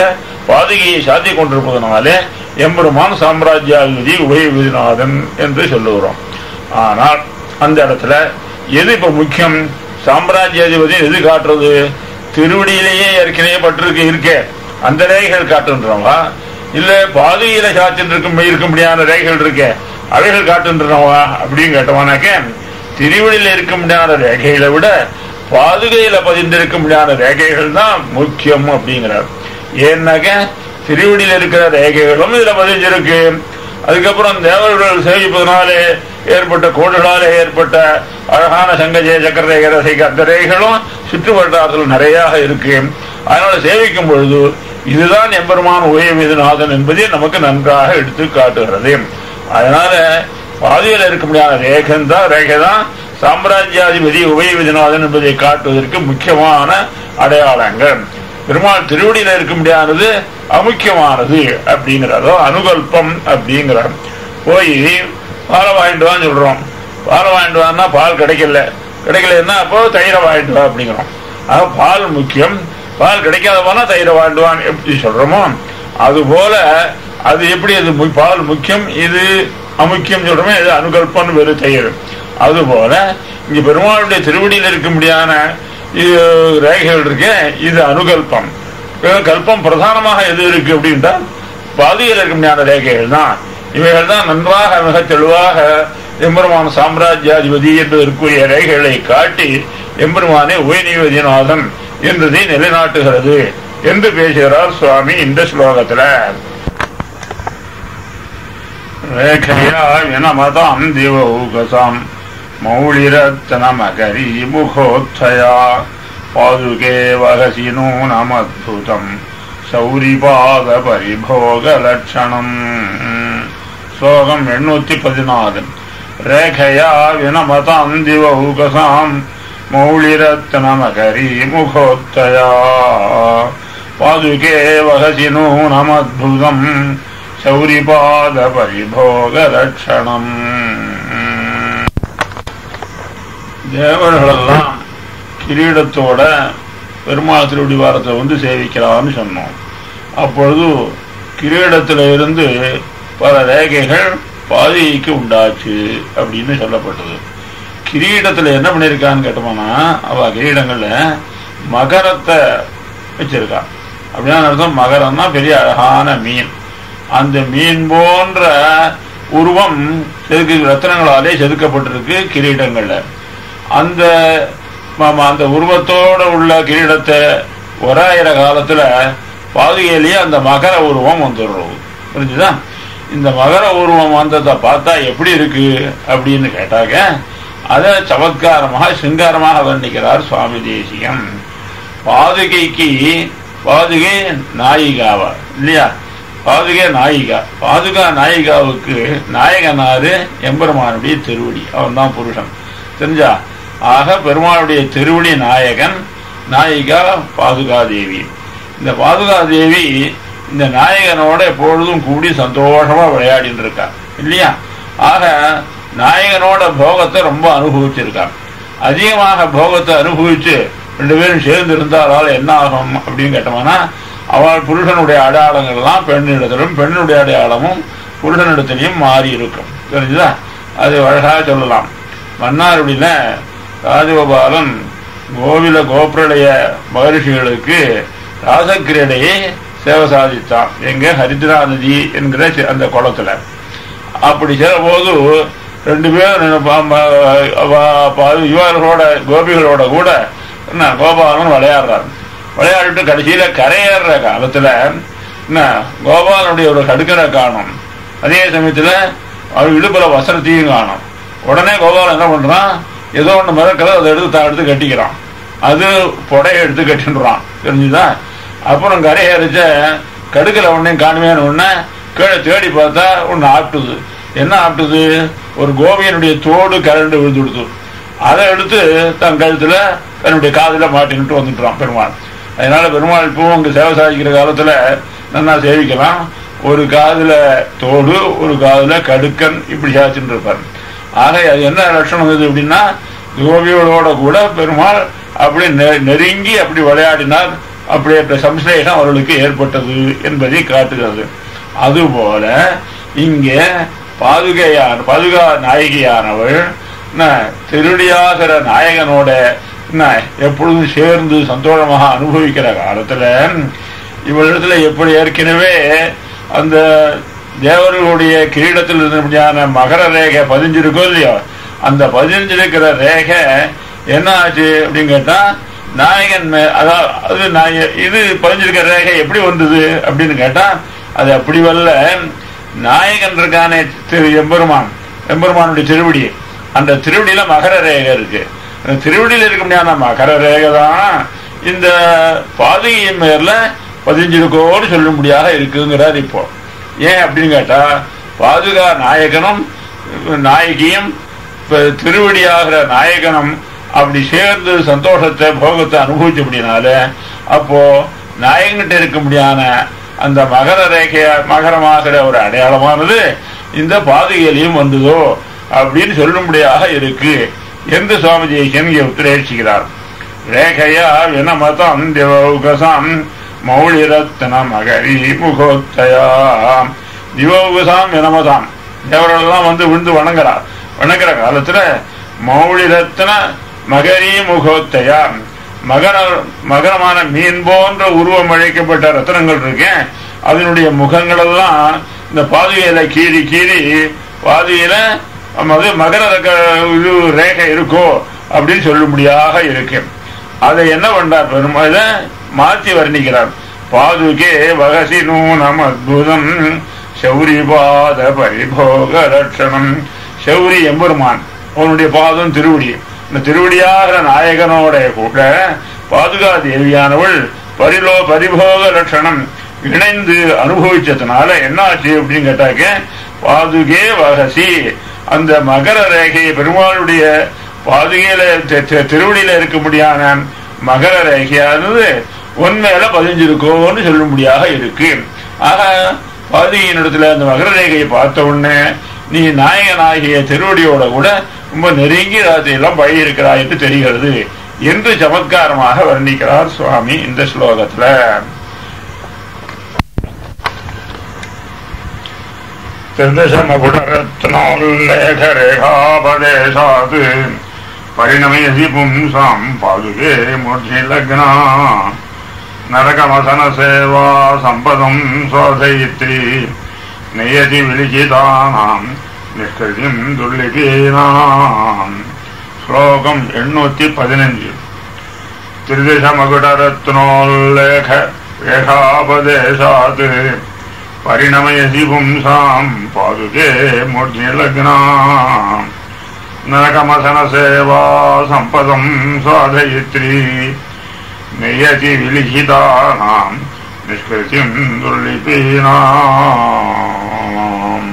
பாதுகையை சாத்தி கொண்டிருப்பதனாலே எம்பெருமான் சாம்ராஜ்யாதிபதி உபயவிதிநாதன் என்று சொல்லுகிறோம் ஆனால் அந்த இடத்துல எது இப்ப முக்கியம் சாம்ராஜ்யாதிபதி எது காட்டுறது திருவடியிலேயே ஏற்கனவே பட்டிருக்கு இருக்கே அந்த ரேகைகள் காட்டுன்றவா இல்ல பாதுகையில சாத்திட்டு இருக்கும் இருக்க முடியாத ரேகைகள் இருக்கே அவைகள் காட்டுன்றவா அப்படின்னு கேட்டவானாக்க திருவடியில இருக்க முடியாத ரேகைகளை விட பாதுகையில பதிந்திருக்க முடியாத ரேகைகள் தான் முக்கியம் அப்படிங்கிறார் ஏன்னாக்க திருவடியில இருக்கிற ரேகைகளும் இதுல பதிஞ்சிருக்கு அதுக்கப்புறம் தேவர்கள் சேவிப்பதனாலே ஏற்பட்ட கோடுகளாலே ஏற்பட்ட அழகான சங்கஜய சக்கர ரேகை ரசிக அந்த ரேகைகளும் சுற்று வட்டாரத்தில் நிறைய இருக்கு அதனால சேவிக்கும் பொழுது இதுதான் எம்பெருமான் உயர்வீதுநாதன் என்பதை நமக்கு நன்றாக எடுத்து காட்டுகிறது அதனால பாதையில் இருக்க முடியாத ரேகன் தான் ரேகை தான் சாம்ராஜ்யாதிபதி உபயவிதிநாதன் என்பதை காட்டுவதற்கு முக்கியமான அடையாளங்கள் பெருமாள் திருவடியில இருக்க முடியாதது அமுக்கியமானது அப்படிங்கிறதோ அனுகல்பம் அப்படிங்கிறார் போய் பாலை வாங்கிட்டு வான்னு சொல்றோம் பாலை வாங்கிட்டு வான்னா பால் கிடைக்கல கிடைக்கலன்னா அப்போ தயிரை வாங்கிட்டு வா அப்படிங்கிறோம் ஆக பால் முக்கியம் பால் கிடைக்காத போனா தயிரை வாங்கிட்டு வான்னு எப்படி சொல்றோமோ அது போல அது எப்படி அது மு- பால் முக்கியம் இது அமுக்கியம் சொல்றோமே இது அனுகல்பம் வெறு தயிர் அது போல இங்க பெருமாளுடைய திருவடியில் இருக்க முடியாத இது ரேகைகள் இருக்கு இது அனுகல்பம் இது கல்பம் பிரதானமாக எது இருக்கு அப்படின்ட்டா பாதியில் இருக்க முடியாத ரேகைகள் தான் இவைகள் தான் நன்றாக மிக தெளிவாக எம்பெருமான சாம்ராஜ்யாதிபதி என்பதற்குரிய ரேகைகளை காட்டி எம்பெருமானே உயர்நீதிநாதன் என்றதை நிலைநாட்டுகிறது என்று பேசுகிறார் சுவாமி இந்த ஸ்லோகத்துல ரேഖയാ വിനമതാം ദിവൗകസാം മൗളിരത്നമകരീ മുഖോത്ഥയാ പാതുകേ വഹസി നൂനമദ്ഭുതം ശൗരിപാദ പരിഭോഗലക്ഷണം ശ്ലോകം എണ്ണൂറ്റി പതിനാല് രേഖയാ വിനമതാം ദിവൗകസാം മൗളിരത്നമകരീ മുഖോത്തയാ പാതുകേ വഹസി നൂനമദ്ഭുതം சௌரிபாத பரிபோக லட்சணம் தேவர்களெல்லாம் கிரீடத்தோட பெருமாள் திருவடி வாரத்தை வந்து சேவிக்கலாம்னு சொன்னோம் அப்பொழுது கிரீடத்துல இருந்து பல ரேகைகள் பாதிக்கு உண்டாச்சு அப்படின்னு சொல்லப்பட்டது கிரீடத்துல என்ன பண்ணிருக்கான்னு கேட்டோம்னா அவ கிரீடங்கள்ல மகரத்தை வச்சிருக்கா அப்படின்னா அர்த்தம் மகரம்னா பெரிய அழகான மீன் அந்த மீன் போன்ற உருவம் செதுக்கு ரத்தனங்களாலே செதுக்கப்பட்டிருக்கு கிரீடங்கள்ல அந்த ஆமா, அந்த உருவத்தோட உள்ள கிரீடத்தை ஒராயிர காலத்துல பாதுகையிலேயே அந்த மகர உருவம் வந்துடுறது புரிஞ்சுதா இந்த மகர உருவம் வந்ததை பார்த்தா எப்படி இருக்கு அப்படின்னு கேட்டாக்க அதை சமத்காரமாக சிங்காரமாக வர்ணிக்கிறார் சுவாமி தேசியம் பாதுகைக்கு பாதுகை நாயிகாவா இல்லையா பாதுகா நாயிகா பாதுகா நாயிகாவுக்கு நாயகனாரு எம்பெருமானுடைய திருவடி அவன் தான் புருஷன் தெரிஞ்சா ஆக பெருமாளுடைய திருவடி நாயகன் நாயிகா பாதுகா தேவி இந்த பாதுகா தேவி இந்த நாயகனோட எப்பொழுதும் கூடி சந்தோஷமா விளையாடிட்டு இருக்கா இல்லையா ஆக நாயகனோட போகத்தை ரொம்ப அனுபவிச்சிருக்கா அதிகமாக போகத்தை அனுபவிச்சு ரெண்டு பேரும் சேர்ந்து இருந்தால் என்ன ஆகும் அப்படின்னு கேட்டோம்னா அவள் புருஷனுடைய அடையாளங்கள்லாம் பெண்ணிடத்திலும் பெண்ணுடைய அடையாளமும் புருஷனிடத்திலையும் மாறி இருக்கும் தெரிஞ்சுதா அது அழகாக சொல்லலாம் மன்னாருடியில ராஜகோபாலன் கோவில கோபிரடைய மகரிஷிகளுக்கு ராசக்கிரீடையை சேவை சாதித்தான் எங்க ஹரித்ரா நதி என்கிற சி- அந்த குளத்துல அப்படி செய்த போது ரெண்டு பேரும் ப- ப- ப- ப- இவர்களோட கோபிகளோட கூட என்ன கோபாலன் விளையாடுறாரு விளையாடிட்டு கடைசியில கரையேறுற காலத்துல என்ன கோபாலனுடைய ஒரு கடுக்கரை காணும் அதே சமயத்துல அவர் இடுப்புல வசனத்தையும் காணும் உடனே கோபாலன் என்ன பண்றான் ஏதோ ஒண்ணு மிதக்கிறது அதை எடுத்து தான் எடுத்து கட்டிக்கிறான் அது புடையை எடுத்து கட்டிடுறான் தெரிஞ்சுதா அப்புறம் கரையேறிச்ச கடுக்கல உடனே காணுமேனு உடனே கீழே தேடி பார்த்தா ஒன்று ஆட்டுது என்ன ஆட்டுது ஒரு கோபியனுடைய தோடு கரண்டு விழுந்து கொடுத்து அதை எடுத்து தன் கழுத்துல தன்னுடைய காதுல மாட்டிக்கிட்டு வந்துட்டுறான் பெருமாள் அதனால பெருமாள் இப்பவும் அங்க சேவை சாதிக்கிற காலத்துல நல்லா சேவிக்கலாம் ஒரு காதுல தோடு ஒரு காதுல கடுக்கன் இப்படி சாதிச்சுட்டு இருப்பார் ஆக அது என்ன லட்சணம் இது அப்படின்னா கோபிகளோட கூட பெருமாள் அப்படி நெ- நெருங்கி அப்படி விளையாடினார் அப்படியே சம்சேகம் அவர்களுக்கு ஏற்பட்டது என்பதை காட்டுகிறது அதுபோல இங்கே பாதுகையார் பாதுகா நாயகியானவள் என்ன, திருடியாகிற நாயகனோட என்ன, எப்பொழுதும் சேர்ந்து சந்தோஷமாக அனுபவிக்கிற காலத்துல இவளிடத்துல எப்படி ஏற்கனவே அந்த தேவர்களுடைய கிரீடத்தில் இருந்தபடியான மகர ரேகை பதிஞ்சிருக்கோ இல்லையோ அந்த பதிஞ்சிருக்கிற ரேகை என்ன ஆச்சு அப்படின்னு கேட்டா நாயகன் மே- அதாவது அது நாய- இது பதிஞ்சிருக்கிற ரேகை எப்படி வந்தது அப்படின்னு கேட்டா அது அப்படி வரல நாயகன் இருக்கானே திரு எம்பெருமான் எம்பெருமானுடைய திருவடி அந்த திருவடியில மகர ரேகை இருக்கு அந்த திருவடியில இருக்க முடியாத மகர ரேகை தான் இந்த பாதுகையின் மேல பதிஞ்சிருக்கோன்னு சொல்லும்படியாக இருக்குங்கிறார் இப்போ ஏன் அப்படின்னு கேட்டா பாதுகா நாயகனும் நாயகியும் இப்ப திருவடியாகிற நாயகனும் அப்படி சேர்ந்து சந்தோஷத்தை போகத்தை அனுபவிச்சபடினால அப்போ நாயகன்கிட்ட இருக்க முடியாத அந்த மகர ரேகைய மகரமாகிற ஒரு அடையாளமானது இந்த பாதுகையிலையும் வந்ததோ அப்படின்னு சொல்லும்படியாக இருக்கு என்று சுவாமி ஜெயசன் இங்கே உத்தரேசிக்கிறார் ரேகையா வினமதம் திவௌகசாம் மௌளிரத்ன மகரி முகோத்தயா திவௌகசாம் வினமதாம் தேவரெல்லாம் வந்து விழுந்து வணங்குறார் வணங்குற காலத்துல மௌளிரத்ன மகரி முகோத்தயா மகர மகரமான மீன் போன்ற உருவம் அழைக்கப்பட்ட ரத்தனங்கள் இருக்கேன் அதனுடைய முகங்கள் எல்லாம் இந்த பாதுகையில கீறி கீறி பாதுகையில அது மகர ரக- இது ரேகை இருக்கோ அப்படின்னு சொல்லும்படியாக இருக்கு அதை என்ன பண்றார் பெருமாள் மாற்றி வர்ணிக்கிறார் பாதுகே வகசி நூனம் அத்புதம் சௌரி பாத பரிபோக லட்சணம் சௌரி எம்பெருமான் அவனுடைய பாதம் திருவடி இந்த திருவடியாகிற நாயகனோட கூட பாதுகா தேவியானவள் பரிலோ பரிபோக லட்சணம் இணைந்து அனுபவிச்சதுனால என்ன ஆச்சு அப்படின்னு கேட்டாக்க பாதுகே வகசி அந்த மகர ரேகை பெருமாளுடைய பாதுகையில தி- தி- திருவடியில இருக்க முடியாத மகர ரேகையானது உண்மையில பதிஞ்சிருக்கோன்னு சொல்லும்படியாக இருக்கு ஆக பாதுகையின் இடத்துல அந்த மகர ரேகையை பார்த்த உடனே நீ நாயகனாகிய திருவடியோட கூட ரொம்ப நெருங்கி ராத்திரியெல்லாம் பழகி இருக்கிறாய் என்று தெரிகிறது என்று சமத்காரமாக வர்ணிக்கிறார் சுவாமி இந்த ஸ்லோகத்துல திருதசமகுடரத்னோல்லேகரேகாபதேசாத் परिणमयसि पुंसां पादुके मूर्ध्निलग्ना नरकमसनसेवा सम्पदं स्वाधयित्री नयति विलिखितानां निष्कृतिं दुर्लिपीनाम् श्लोकम् एण्णूति पदिनञ्जु त्रिदशमकुटरत्नोल्लेख रेखापदेशात् परिणमयसि पुंसां पादुके मूर्ध्निलग्ना नरकमसनसेवा सम्पदम् स्वाधयित्री नयति विलिखितानाम् निष्कृतिम् दुर्लिपीनाम्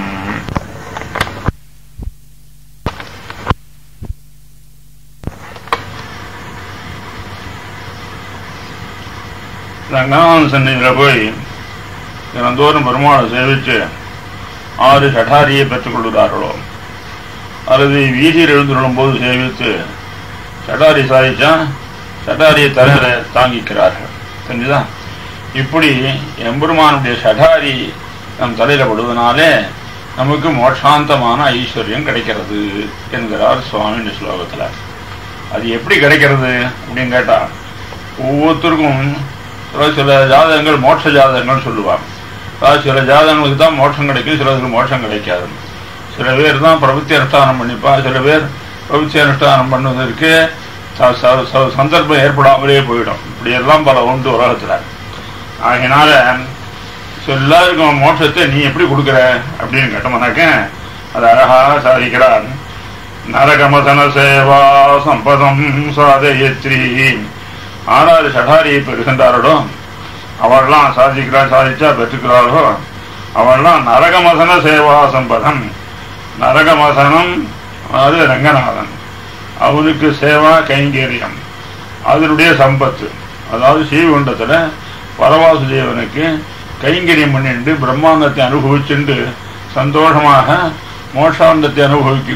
ரங்கநாதன் சந்நிதியில் போய் தினந்தோறும் பெருமாளை சேவிச்சு ஆறு சட்டாரியை பெற்றுக் கொள்கிறார்களோ அல்லது வீதியில் எழுந்துள்ளும் போது சேவித்து சட்டாரி சாதிச்சா சட்டாரியை தலையில தாங்கிக்கிறார்கள் தெரிஞ்சுதா இப்படி எம்பெருமானுடைய சட்டாரி நம் தலையில படுவதனாலே நமக்கு மோட்சாந்தமான ஐஸ்வர்யம் கிடைக்கிறது என்கிறார் சுவாமி இந்த ஸ்லோகத்துல அது எப்படி கிடைக்கிறது அப்படின்னு கேட்டா ஒவ்வொருத்தருக்கும் சில சில ஜாதகங்கள் மோட்ச ஜாதகங்கள் சொல்லுவாங்க அதாவது சில ஜாதகங்களுக்கு தான் மோட்சம் கிடைக்கும் சிலருக்கு மோட்சம் கிடைக்காது சில பேர் தான் பிரபத்தி அனுஷ்டானம் பண்ணிப்பா சில பேர் பிரபத்தி அனுஷ்டானம் பண்ணுவதற்கு ச- ச- ச- சந்தர்ப்பம் ஏற்படாமலே போயிடும் இப்படி எல்லாம் பல உண்டு உலகத்துல ஆகினால so எல்லாருக்கும் மோட்சத்தை நீ எப்படி கொடுக்குற அப்படின்னு கேட்டோம்னாக்க அது அழகாக சாதிக்கிறார் நரகமசன சேவா சம்பதம் சாதயத்ரி ஆறாவது சடாரியை பெறுகின்றார்களோ அவள்லாம் சாதிக்கிறார் சாதிச்சா பெற்றுக்கிறார்களோ அவள்லாம் நரகமசன சேவா சம்பதம் நரகமசனம் அதாவது ரங்கநாதன் அவனுக்கு சேவா கைங்கரியம் அதனுடைய சம்பத்து அதாவது ஸ்ரீகுண்டத்துல பரவாசுதேவனுக்கு கைங்கரியம் பண்ணிட்டு பிரம்மாண்டத்தை அனுபவிச்சுண்டு சந்தோஷமாக மோட்சாந்தத்தை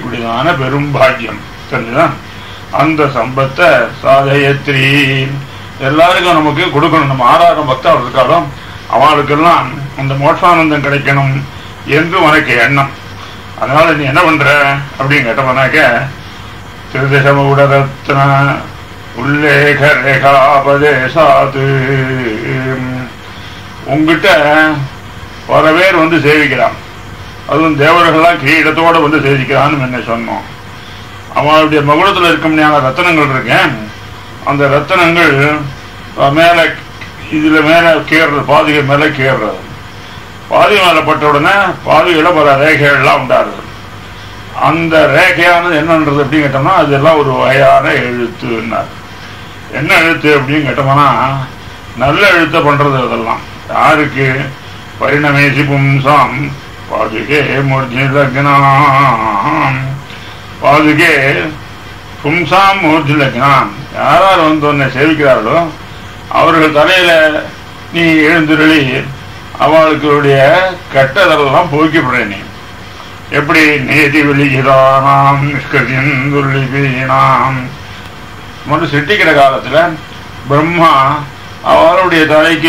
அனுபவிக்கக்கூடியதான பெரும் பாக்கியம் தெரிஞ்சுதா அந்த சம்பத்தை சாதயத்ரி எல்லாருக்கும் நமக்கு கொடுக்கணும் நம்ம ஆறாயிரம் பக்தர் இருக்காலும் அவளுக்கெல்லாம் அந்த மோட்சானந்தம் கிடைக்கணும் என்று உனக்கு எண்ணம் அதனால நீ என்ன பண்ற அப்படின்னு கேட்டவனாக்க திருதசமகுடரத்ன உல்லேக ரேகாபதேசாது உங்ககிட்ட பல பேர் வந்து சேவிக்கிறான் அதுவும் தேவர்கள்லாம் கிரீடத்தோட வந்து சேவிக்கிறான்னு என்ன சொன்னோம் அவனுடைய மகுடத்தில் இருக்க முடியாத ரத்தனங்கள் இருக்கேன் அந்த ரத்தனங்கள் மேல இதுல மேல கேறுறது பாதுகை மேல கேறுறது பாதுகை மேல பட்ட உடனே பாதுகையில பல ரேகைகள்லாம் உண்டாருது அந்த ரேகையானது என்னன்றது அப்படின்னு கேட்டோம்னா அதெல்லாம் ஒரு வகையான எழுத்துன்னார் என்ன எழுத்து அப்படின்னு கேட்டோம்னா நல்ல எழுத்தை பண்றது அதெல்லாம் யாருக்கு பரிணமேசி பும்சாம் பாதுகே மூர்த்தி லக்னாம் பாதுகே பும்சாம் மூர்த்தி லக்னாம் யாரார் வந்து உன்னை சேவிக்கிறார்களோ அவர்கள் தலையில நீ எழுந்துருளி அவளுடைய கெட்டதெல்லாம் போக்கிவிடுற நீ எப்படி நேதி வெளிகிறானாம் நிஷ்கதிந்துள்ளிபீனாம் மட்டும் சிட்டிக்கிற காலத்துல பிரம்மா அவருடைய தலைக்கு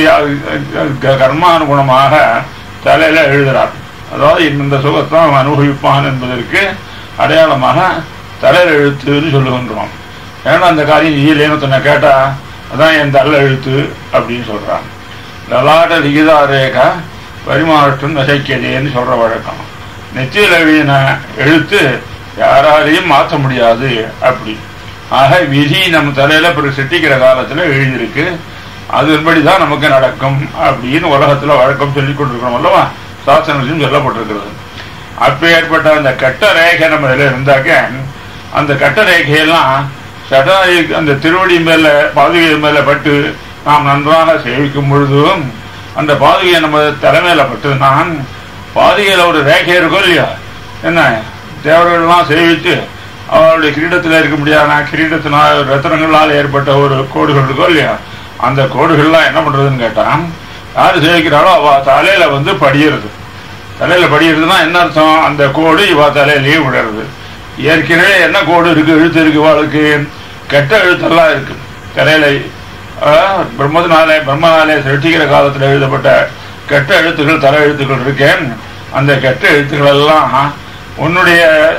கர்மானுகுணமாக தலையில எழுதுறார் அதாவது இந்த சுகத்தை அவன் அனுபவிப்பான் என்பதற்கு அடையாளமாக தலையில எழுத்துன்னு சொல்லுகின்றோம் ஏன்னா அந்த காரியம் ஈலேன்னு தன்னை கேட்டா அதான் என் தள்ள எழுத்து அப்படின்னு சொல்றான் லலாட்ட லிகிதா ரேகா பரிமாற்றம் நசைக்கதேன்னு சொல்ற வழக்கம் நெத்தியில் எழுதின எழுத்து யாராலையும் மாற்ற முடியாது அப்படி ஆக விதி நம்ம தலையில பிறகு சிட்டிக்கிற காலத்துல எழுதியிருக்கு அதன்படிதான் நமக்கு நடக்கும் அப்படின்னு உலகத்துல வழக்கம் சொல்லிக் கொண்டிருக்கிறோம் அல்லவா சாசனத்திலும் சொல்லப்பட்டிருக்கிறது அப்ப ஏற்பட்ட அந்த கட்ட ரேகை நம்ம இதுல இருந்தாக்க அந்த கட்ட ரேகையெல்லாம் சடாரி அந்த திருவடி மேல பாதுகை மேல பட்டு நாம் நன்றாக சேவிக்கும் பொழுதும் அந்த பாதுகையை நம்ம தலைமையில பட்டுதான் பாதுகையில ஒரு ரேகை இருக்கும் இல்லையா என்ன தேவர்கள்லாம் சேவித்து அவருடைய கிரீடத்தில் இருக்க முடியாத கிரீடத்தினால் ரத்தனங்களால் ஏற்பட்ட ஒரு கோடுகள் இருக்கோ இல்லையா அந்த கோடுகள்லாம் என்ன பண்றதுன்னு கேட்டா யாரு சேவிக்கிறாளோ அவ தலையில வந்து படியிறது தலையில படியிறதுன்னா என்ன அர்த்தம் அந்த கோடு இவ தலையிலேயே விடுறது ஏற்கனவே என்ன கோடு இருக்கு எழுத்து இருக்கு இவாளுக்கு கெட்ட எழுத்தெல்லாம் இருக்கு தலையில பிரம்மத்தினாலே பிரம்மனாலே சிருஷ்டிக்கிற காலத்தில் எழுதப்பட்ட கெட்ட எழுத்துக்கள் தலை எழுத்துக்கள் இருக்கேன் அந்த கெட்ட எழுத்துக்கள் எல்லாம் உன்னுடைய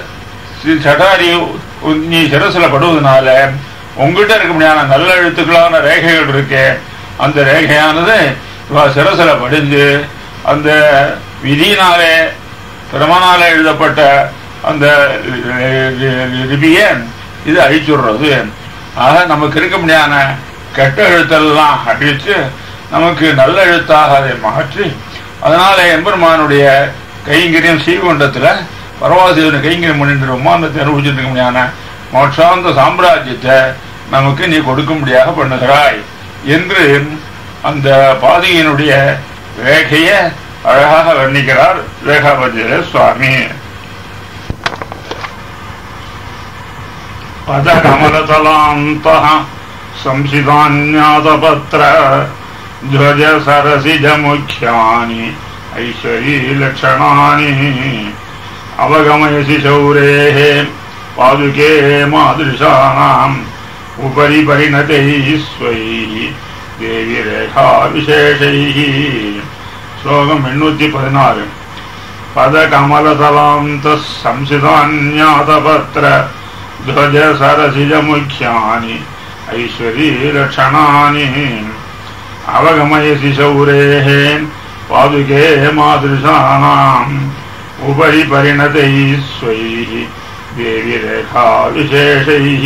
சடாரி நீ சிரசுல படுவதனால உங்ககிட்ட இருக்க முடியாத நல்ல எழுத்துக்களான ரேகைகள் இருக்கே அந்த ரேகையானது சிரசுல படிஞ்சு அந்த விதியினாலே பிரமனால எழுதப்பட்ட அந்த லிபிய இது அழிச்சுடுறது ஆக நமக்கு இருக்க முடியாத கெட்ட எழுத்தெல்லாம் அழித்து நமக்கு நல்ல எழுத்தாக அதை மாற்றி அதனால எம்பெருமானுடைய கைங்கரியம் ஸ்ரீகுண்டத்துல பரவாசிவனை கைங்கரியம் பண்ணிட்டு உமானத்தை அனுபவிச்சுட்டு இருக்க முடியாத மோட்சாந்த சாம்ராஜ்யத்தை நமக்கு நீ கொடுக்கும்படியாக பண்ணுகிறாய் என்று அந்த பாதியினுடைய ரேகைய அழகாக வர்ணிக்கிறார் ரேகாபதிய சுவாமி பதகமலதலாந்த संसितान्यातपत्र ध्वज सरसिज मुख्यानि ऐश्वरीलक्षणानि अवगमयसि शौरेः पादुके मादृशानाम् उपरि परिणतैः स्वैः देवि रेखाविशेषैः श्लोकम् एण्णूति पदिनारु पदकमलतलान्तः संसितान्यातपत्र ध्वज सरसिज मुख्यानि ऐश्वरीलक्षणानि अवगमयसि शौरेः पादुके मादृशानाम् उपरि परिणतैः स्वैः देवि रेखाविशेषैः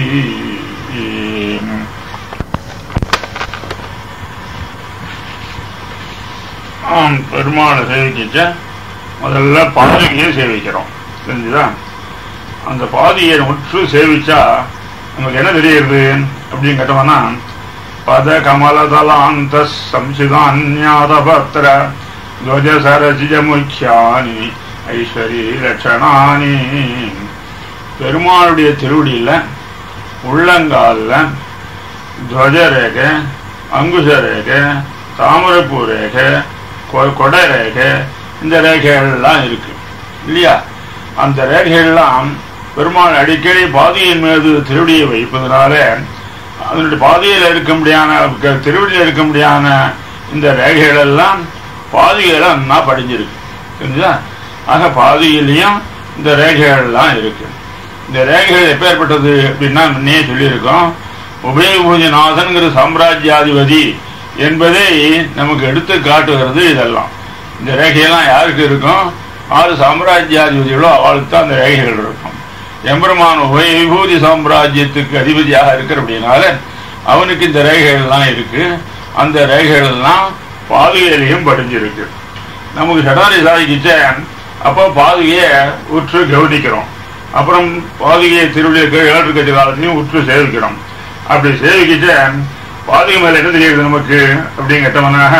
ஆம் பெருமாளை சேவிக்கிச்ச முதல்ல பாதுகையை சேவிக்கிறோம் தெரிஞ்சுதா அந்த பாதியை முற்று சேவிச்சா நமக்கு என்ன தெரியுது அப்படின்னு கேட்டோம்னா பத கமலதலாந்த சம்சிதான்யாதபத்திர துவஜ சரசிஜ முக்கியானி ஐஸ்வரி லட்சணானி பெருமாளுடைய திருவடியில உள்ளங்காலில் துவஜ ரேகை அங்குச ரேகை தாமரைப்பூ ரேகை கொடை ரேகை இந்த ரேகைகள்லாம் இருக்கு இல்லையா அந்த ரேகைகள்லாம் பெருமாள் அடிக்கடி பாதியின் மீது திருடியை வைப்பதனால அதனுடைய பாதையில் இருக்க முடியான க- திருவடியில் இருக்க முடியான இந்த ரேகைகள் எல்லாம் பாதையில நன்னா படிஞ்சிருக்கு புரிஞ்சுதா ஆக பாதையிலையும் இந்த ரேகைகள் எல்லாம் இருக்கு இந்த ரேகைகள் எப்பேற்பட்டது அப்படின்னா முன்னே சொல்லியிருக்கோம் உபயபூஜநாதன்கிற சாம்ராஜ்யாதிபதி என்பதை நமக்கு எடுத்து காட்டுகிறது இதெல்லாம் இந்த ரேகையெல்லாம் யாருக்கு இருக்கும் ஆறு சாம்ராஜ்யாதிபதிகளோ அவளுக்கு தான் அந்த ரேகைகள் இருக்கும் எம்பெருமான் உபயபூதி சாம்ராஜ்யத்துக்கு அதிபதியாக இருக்கிறபடினால அவனுக்கு இந்த ரேகைகள் எல்லாம் இருக்கு அந்த ரேகைகள் எல்லாம் பாதுகையிலையும் படிஞ்சிருக்கு நமக்கு சடாரி சாதிக்கிச்ச அப்போ பாதுகையை உற்று கவனிக்கிறோம் அப்புறம் பாதுகையை திருவிழிய ஏழு கட்சி காலத்தையும் உற்று சேவிக்கிறோம் அப்படி சேவிக்கிச்ச பாதுகை மேல என்ன தெரியுது நமக்கு அப்படின்னு கேட்டவனாக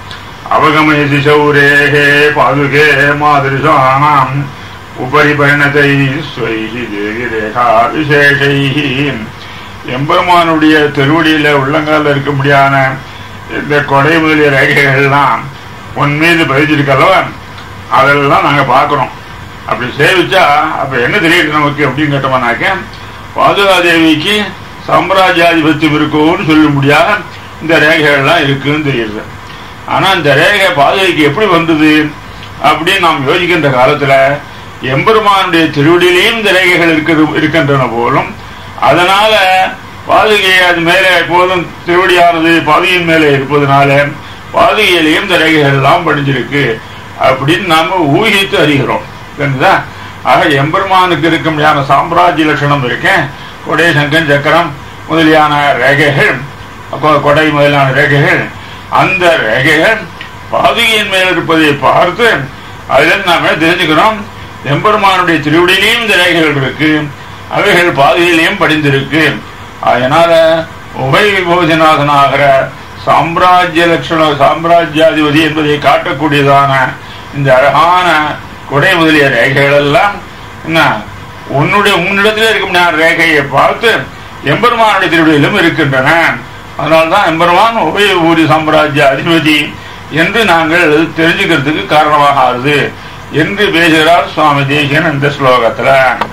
அவகமயசி சௌரேகே பாதுகே மாதிரிசானாம் உபரி பரிணதை ஸ்வைஹி தேவி ரேகா விசேஷைஹி எம்பெருமானுடைய திருவடியில உள்ளங்கால இருக்க முடியான இந்த கொடை முதலிய ரேகைகள்லாம் உன் மீது பதிச்சிருக்கல்லவா அதெல்லாம் நாங்க பார்க்கிறோம் அப்படி சேவிச்சா அப்ப என்ன தெரியுது நமக்கு அப்படின்னு கேட்டோம்னாக்க பாதுகாதேவிக்கு சாம்ராஜ்யாதிபத்தியம் இருக்கும்னு சொல்ல முடியாத இந்த ரேகைகள்லாம் இருக்குன்னு தெரியுது ஆனா இந்த ரேகை பாதுகைக்கு எப்படி வந்தது அப்படின்னு நாம் யோசிக்கின்ற காலத்துல எம்பெருமானுடைய திருவடியிலையும் இந்த ரேகைகள் இருக்கிறது இருக்கின்றன போலும் அதனால பாதுகை அது மேலே எப்போதும் திருவடியானது பாதுகையின் மேலே இருப்பதனால பாதுகையிலையும் இந்த ரேகைகள் எல்லாம் படிஞ்சிருக்கு அப்படின்னு நாம ஊகித்து அறிகிறோம் புரியுதா? ஆக எம்பெருமானுக்கு இருக்க முடியாத சாம்ராஜ்ய லட்சணம் இருக்கேன் கொடை சங்கன் சக்கரம் முதலியான ரேகைகள் கொ- கொடை முதலான ரேகைகள் அந்த ரேகைகள் பாதுகையின் மேல் இருப்பதை பார்த்து அதில் நாம தெரிஞ்சுக்கிறோம் எம்பெருமானுடைய திருவடியிலையும் இந்த ரேகைகள் இருக்கு அவைகள் பாதுகையிலையும் படிந்திருக்கு அதனால உபய விபோஜநாதனாகிற சாம்ராஜ்ய லட்சண சாம்ராஜ்யாதிபதி என்பதை காட்டக்கூடியதான இந்த அழகான கொடை முதலிய ரேகைகள் எல்லாம் என்ன உன்னுடைய உன்னிடத்தில் இருக்க முடியாத ரேகையை பார்த்து எம்பெருமானுடைய திருவிழியிலும் இருக்கின்றன அதனால்தான் எம்பெருமான் உபய ஊரி சாம்ராஜ்ய அதிபதி என்று நாங்கள் தெரிஞ்சுக்கிறதுக்கு காரணமாக ஆகுது என்று பேசுகிறார் சுவாமி தேசியன் இந்த ஸ்லோகத்துல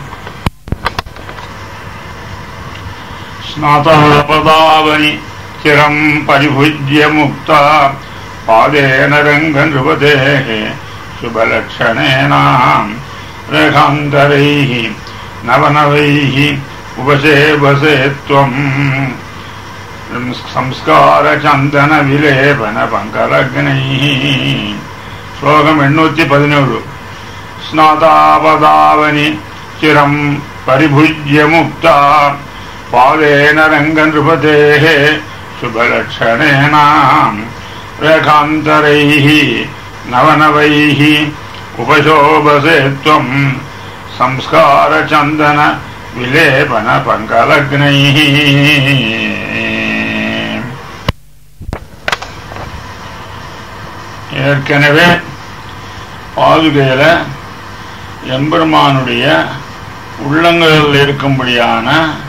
ஸ்நாதாபதாவனி சிரம் பரிபுஜ்ய முக்தா பாதேன ரங்க நிருபதேः சுபலக்ஷணேனாம் ரேகாந்தரைः நவநவைः உபசேபசே त्वम् സംസ്കാരചന്ദന വിലേപന പങ്കലഗ്നൈ ശ്ലോകം എണ്ണൂറ്റി പതിനേഴ് സ്നാതാപദാവനി ചിരം പരിഭുജ്യ മുക്ത പാദേന രംഗനൃപതേ ശുഭലക്ഷണേന രേഖാന്തരൈ നവനവൈ ഉപശോഭസേ ത്വം സംസ്കാരചന്ദന விலேபன பங்கலக்னை ஏற்கனவே பாதுகையில எம்பெருமானுடைய உள்ளங்களில் இருக்கும்படியான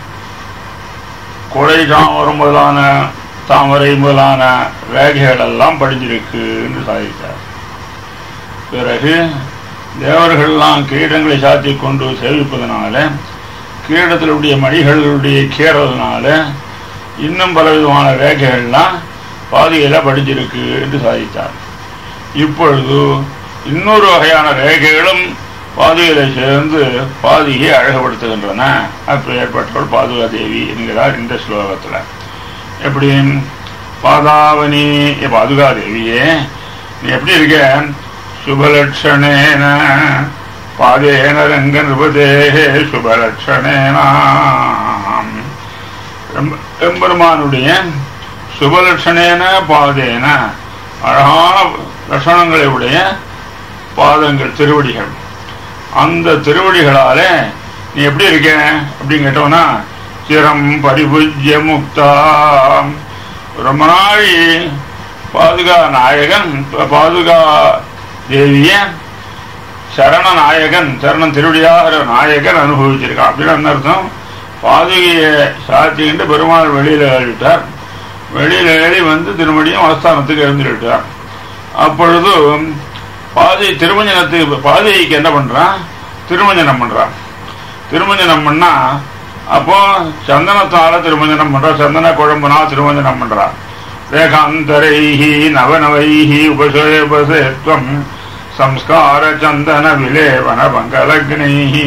கொடை தாமரம் முதலான தாமரை முதலான ரேகைகள் எல்லாம் படிஞ்சிருக்கு என்று சாதித்தார் பிறகு தேவர்கள்லாம் கிரீடங்களை சாத்தி கொண்டு சேவிப்பதனால கிரீடத்திலுடைய மணிகளுடைய கீறதுனால இன்னும் பலவிதமான ரேகைகள்லாம் பாதியில படிஞ்சிருக்கு என்று சாதித்தார் இப்பொழுது இன்னொரு வகையான ரேகைகளும் பாதுகையில சேர்ந்து பாதியை அழகுபடுத்துகின்றன அப்படி ஏற்பட்டவள் பாதுகா தேவி என்கிறார் இந்த ஸ்லோகத்துல எப்படி பாதாவனி ஏ பாதுகா தேவியே நீ எப்படி இருக்க சுபலட்சணேன பாதேன ரங்க நிருபதேகே சுபலட்சணேனா எம்ப- எம்பெருமானுடைய சுபலட்சணேன பாதேன அழகான லட்சணங்களை உடைய பாதங்கள் திருவடிகள் அந்த திருவடிகளாலே நீ எப்படி இருக்க அப்படின்னு கேட்டோம்னா சிரம் பரிபுஜ்ய முக்தா ரொம்ப நாள் பாதுகா நாயகன் பாதுகா தேவிய சரண நாயகன் சரணம் திருவடியாகிற நாயகன் அனுபவிச்சிருக்கான் அப்படின்னு என்ன அர்த்தம் பாதுகையை சாத்திக்கிட்டு பெருமாள் வெளியில ஏறிவிட்டார் வெளியில ஏறி வந்து திருமணியும் ஆஸ்தானத்துக்கு எழுந்துட்டார் அப்பொழுது பாதி திருமஞ்சனத்துக்கு பாதிகைக்கு என்ன பண்றான் திருமஞ்சனம் பண்றான் திருமஞ்சனம் பண்ணா அப்போ சந்தனத்தால திருமஞ்சனம் பண்றா சந்தன குழம்புனா திருமஞ்சனம் பண்றா ரேகாந்தரைஹி நவநவைஹி உபசேபசேத்வம் சம்ஸ்கார சந்தன விலேவன பங்கலக்னைஹி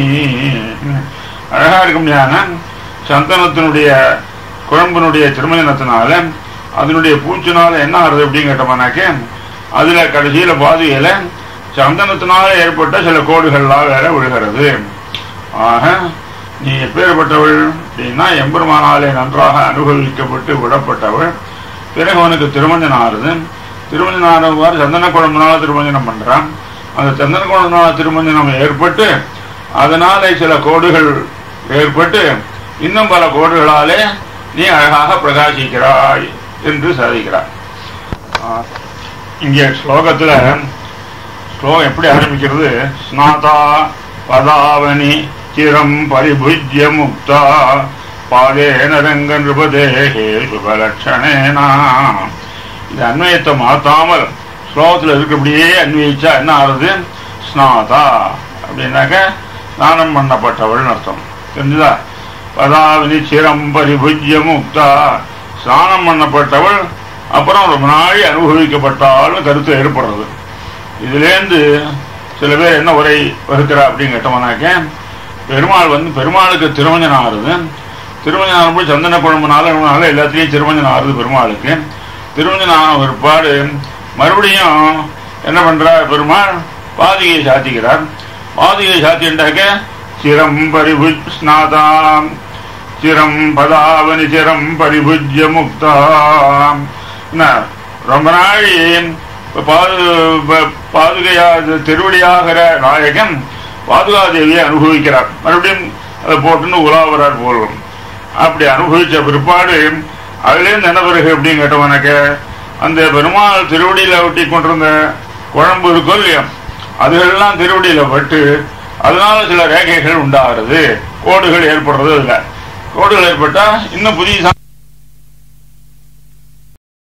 அழகா இருக்கும் ஞான சந்தனத்தினுடைய குழம்பினுடைய திருமஞ்சனத்தினால அதனுடைய பூச்சினால என்ன ஆறுது அப்படின்னு கேட்டோம்னாக்க அதுல கடைசியில பாதுகையில சந்தனத்தினால ஏற்பட்ட சில கோடுகள்லாம் வேற விழுகிறது ஆக நீ எப்பேற்பட்டவள் அப்படின்னா எம்பெருமானாலே நன்றாக அனுபவிக்கப்பட்டு விடப்பட்டவள் பிறகு அவனுக்கு திருமஞ்சனம் ஆறுது திருமஞ்சனம் ஆனவாறு சந்தன குழம்புனால திருமஞ்சனம் பண்றான் அந்த சந்தன குழம்புனால திருமஞ்சனம் ஏற்பட்டு அதனாலே சில கோடுகள் ஏற்பட்டு இன்னும் பல கோடுகளாலே நீ அழகாக பிரகாசிக்கிறாய் என்று சாதிக்கிறார் ஆ, இங்கே ஸ்லோகத்துல ஸ்லோகம் எப்படி ஆரம்பிக்கிறது ஸ்நாதா பதாவனி சிரம் பரிபுஜ்ய முக்தா பாதேன ரங்க நிருபதேகே சுபலட்சணேனா இது அன்வயத்தை மாத்தாமல் ஸ்லோகத்தில் இருக்கபடியே அன்வயிச்சா என்ன ஆறுது ஸ்நாதா அப்படின்னாக்க ஸ்நானம் பண்ணப்பட்டவள்னு அர்த்தம் தெரிஞ்சுதா பதாவினி சிரம் பரிபுஜ்ய முக்தா ஸ்நானம் பண்ணப்பட்டவள் அப்புறம் ரொம்ப நாளி அனுபவிக்கப்பட்டாலும் கருத்து ஏற்படுறது இதுலேருந்து சில பேர் என்ன உரை வகுக்கிறா அப்படின்னு கேட்டோம்னாக்க பெருமாள் வந்து பெருமாளுக்கு திருமஞ்சனம் ஆறுது திருமஞ்சனம் ஆகும்போது சந்தன குழம்புனால இவனால எல்லாத்துலேயும் திருமஞ்சனம் ஆறுது பெருமாளுக்கு திருமஞ்சனம் ஆன பிற்பாடு மறுபடியும் என்ன பண்றார் பெருமாள் பாதிகையை சாத்திக்கிறார் பாதிகையை சாத்தின்றாக்க சிரம் பரிபுஜ் ஸ்நாதாம் சிரம் பதாவனி சிரம் பரிபுஜ்ய முக்தாம் என்ன ரொம்ப நாள் பாது ப- பாதுகையா திருவடியாகிற நாயகன் பாதுகாதேவியை அனுபவிக்கிறார் மறுபடியும் அதை போட்டுன்னு உலாவரார் போலும் அப்படி அனுபவிச்ச பிற்பாடு அதுலேருந்து என்ன பிறகு அப்படின்னு கேட்டவனக்க அந்த பெருமாள் திருவடியில ஒட்டி கொண்டிருந்த குழம்பு இருக்கும் இல்லையா அதுகள்லாம் திருவடியில பட்டு அதனால சில ரேகைகள் உண்டாகிறது கோடுகள் ஏற்படுறது இல்ல கோடுகள் ஏற்பட்டா இன்னும் புதிய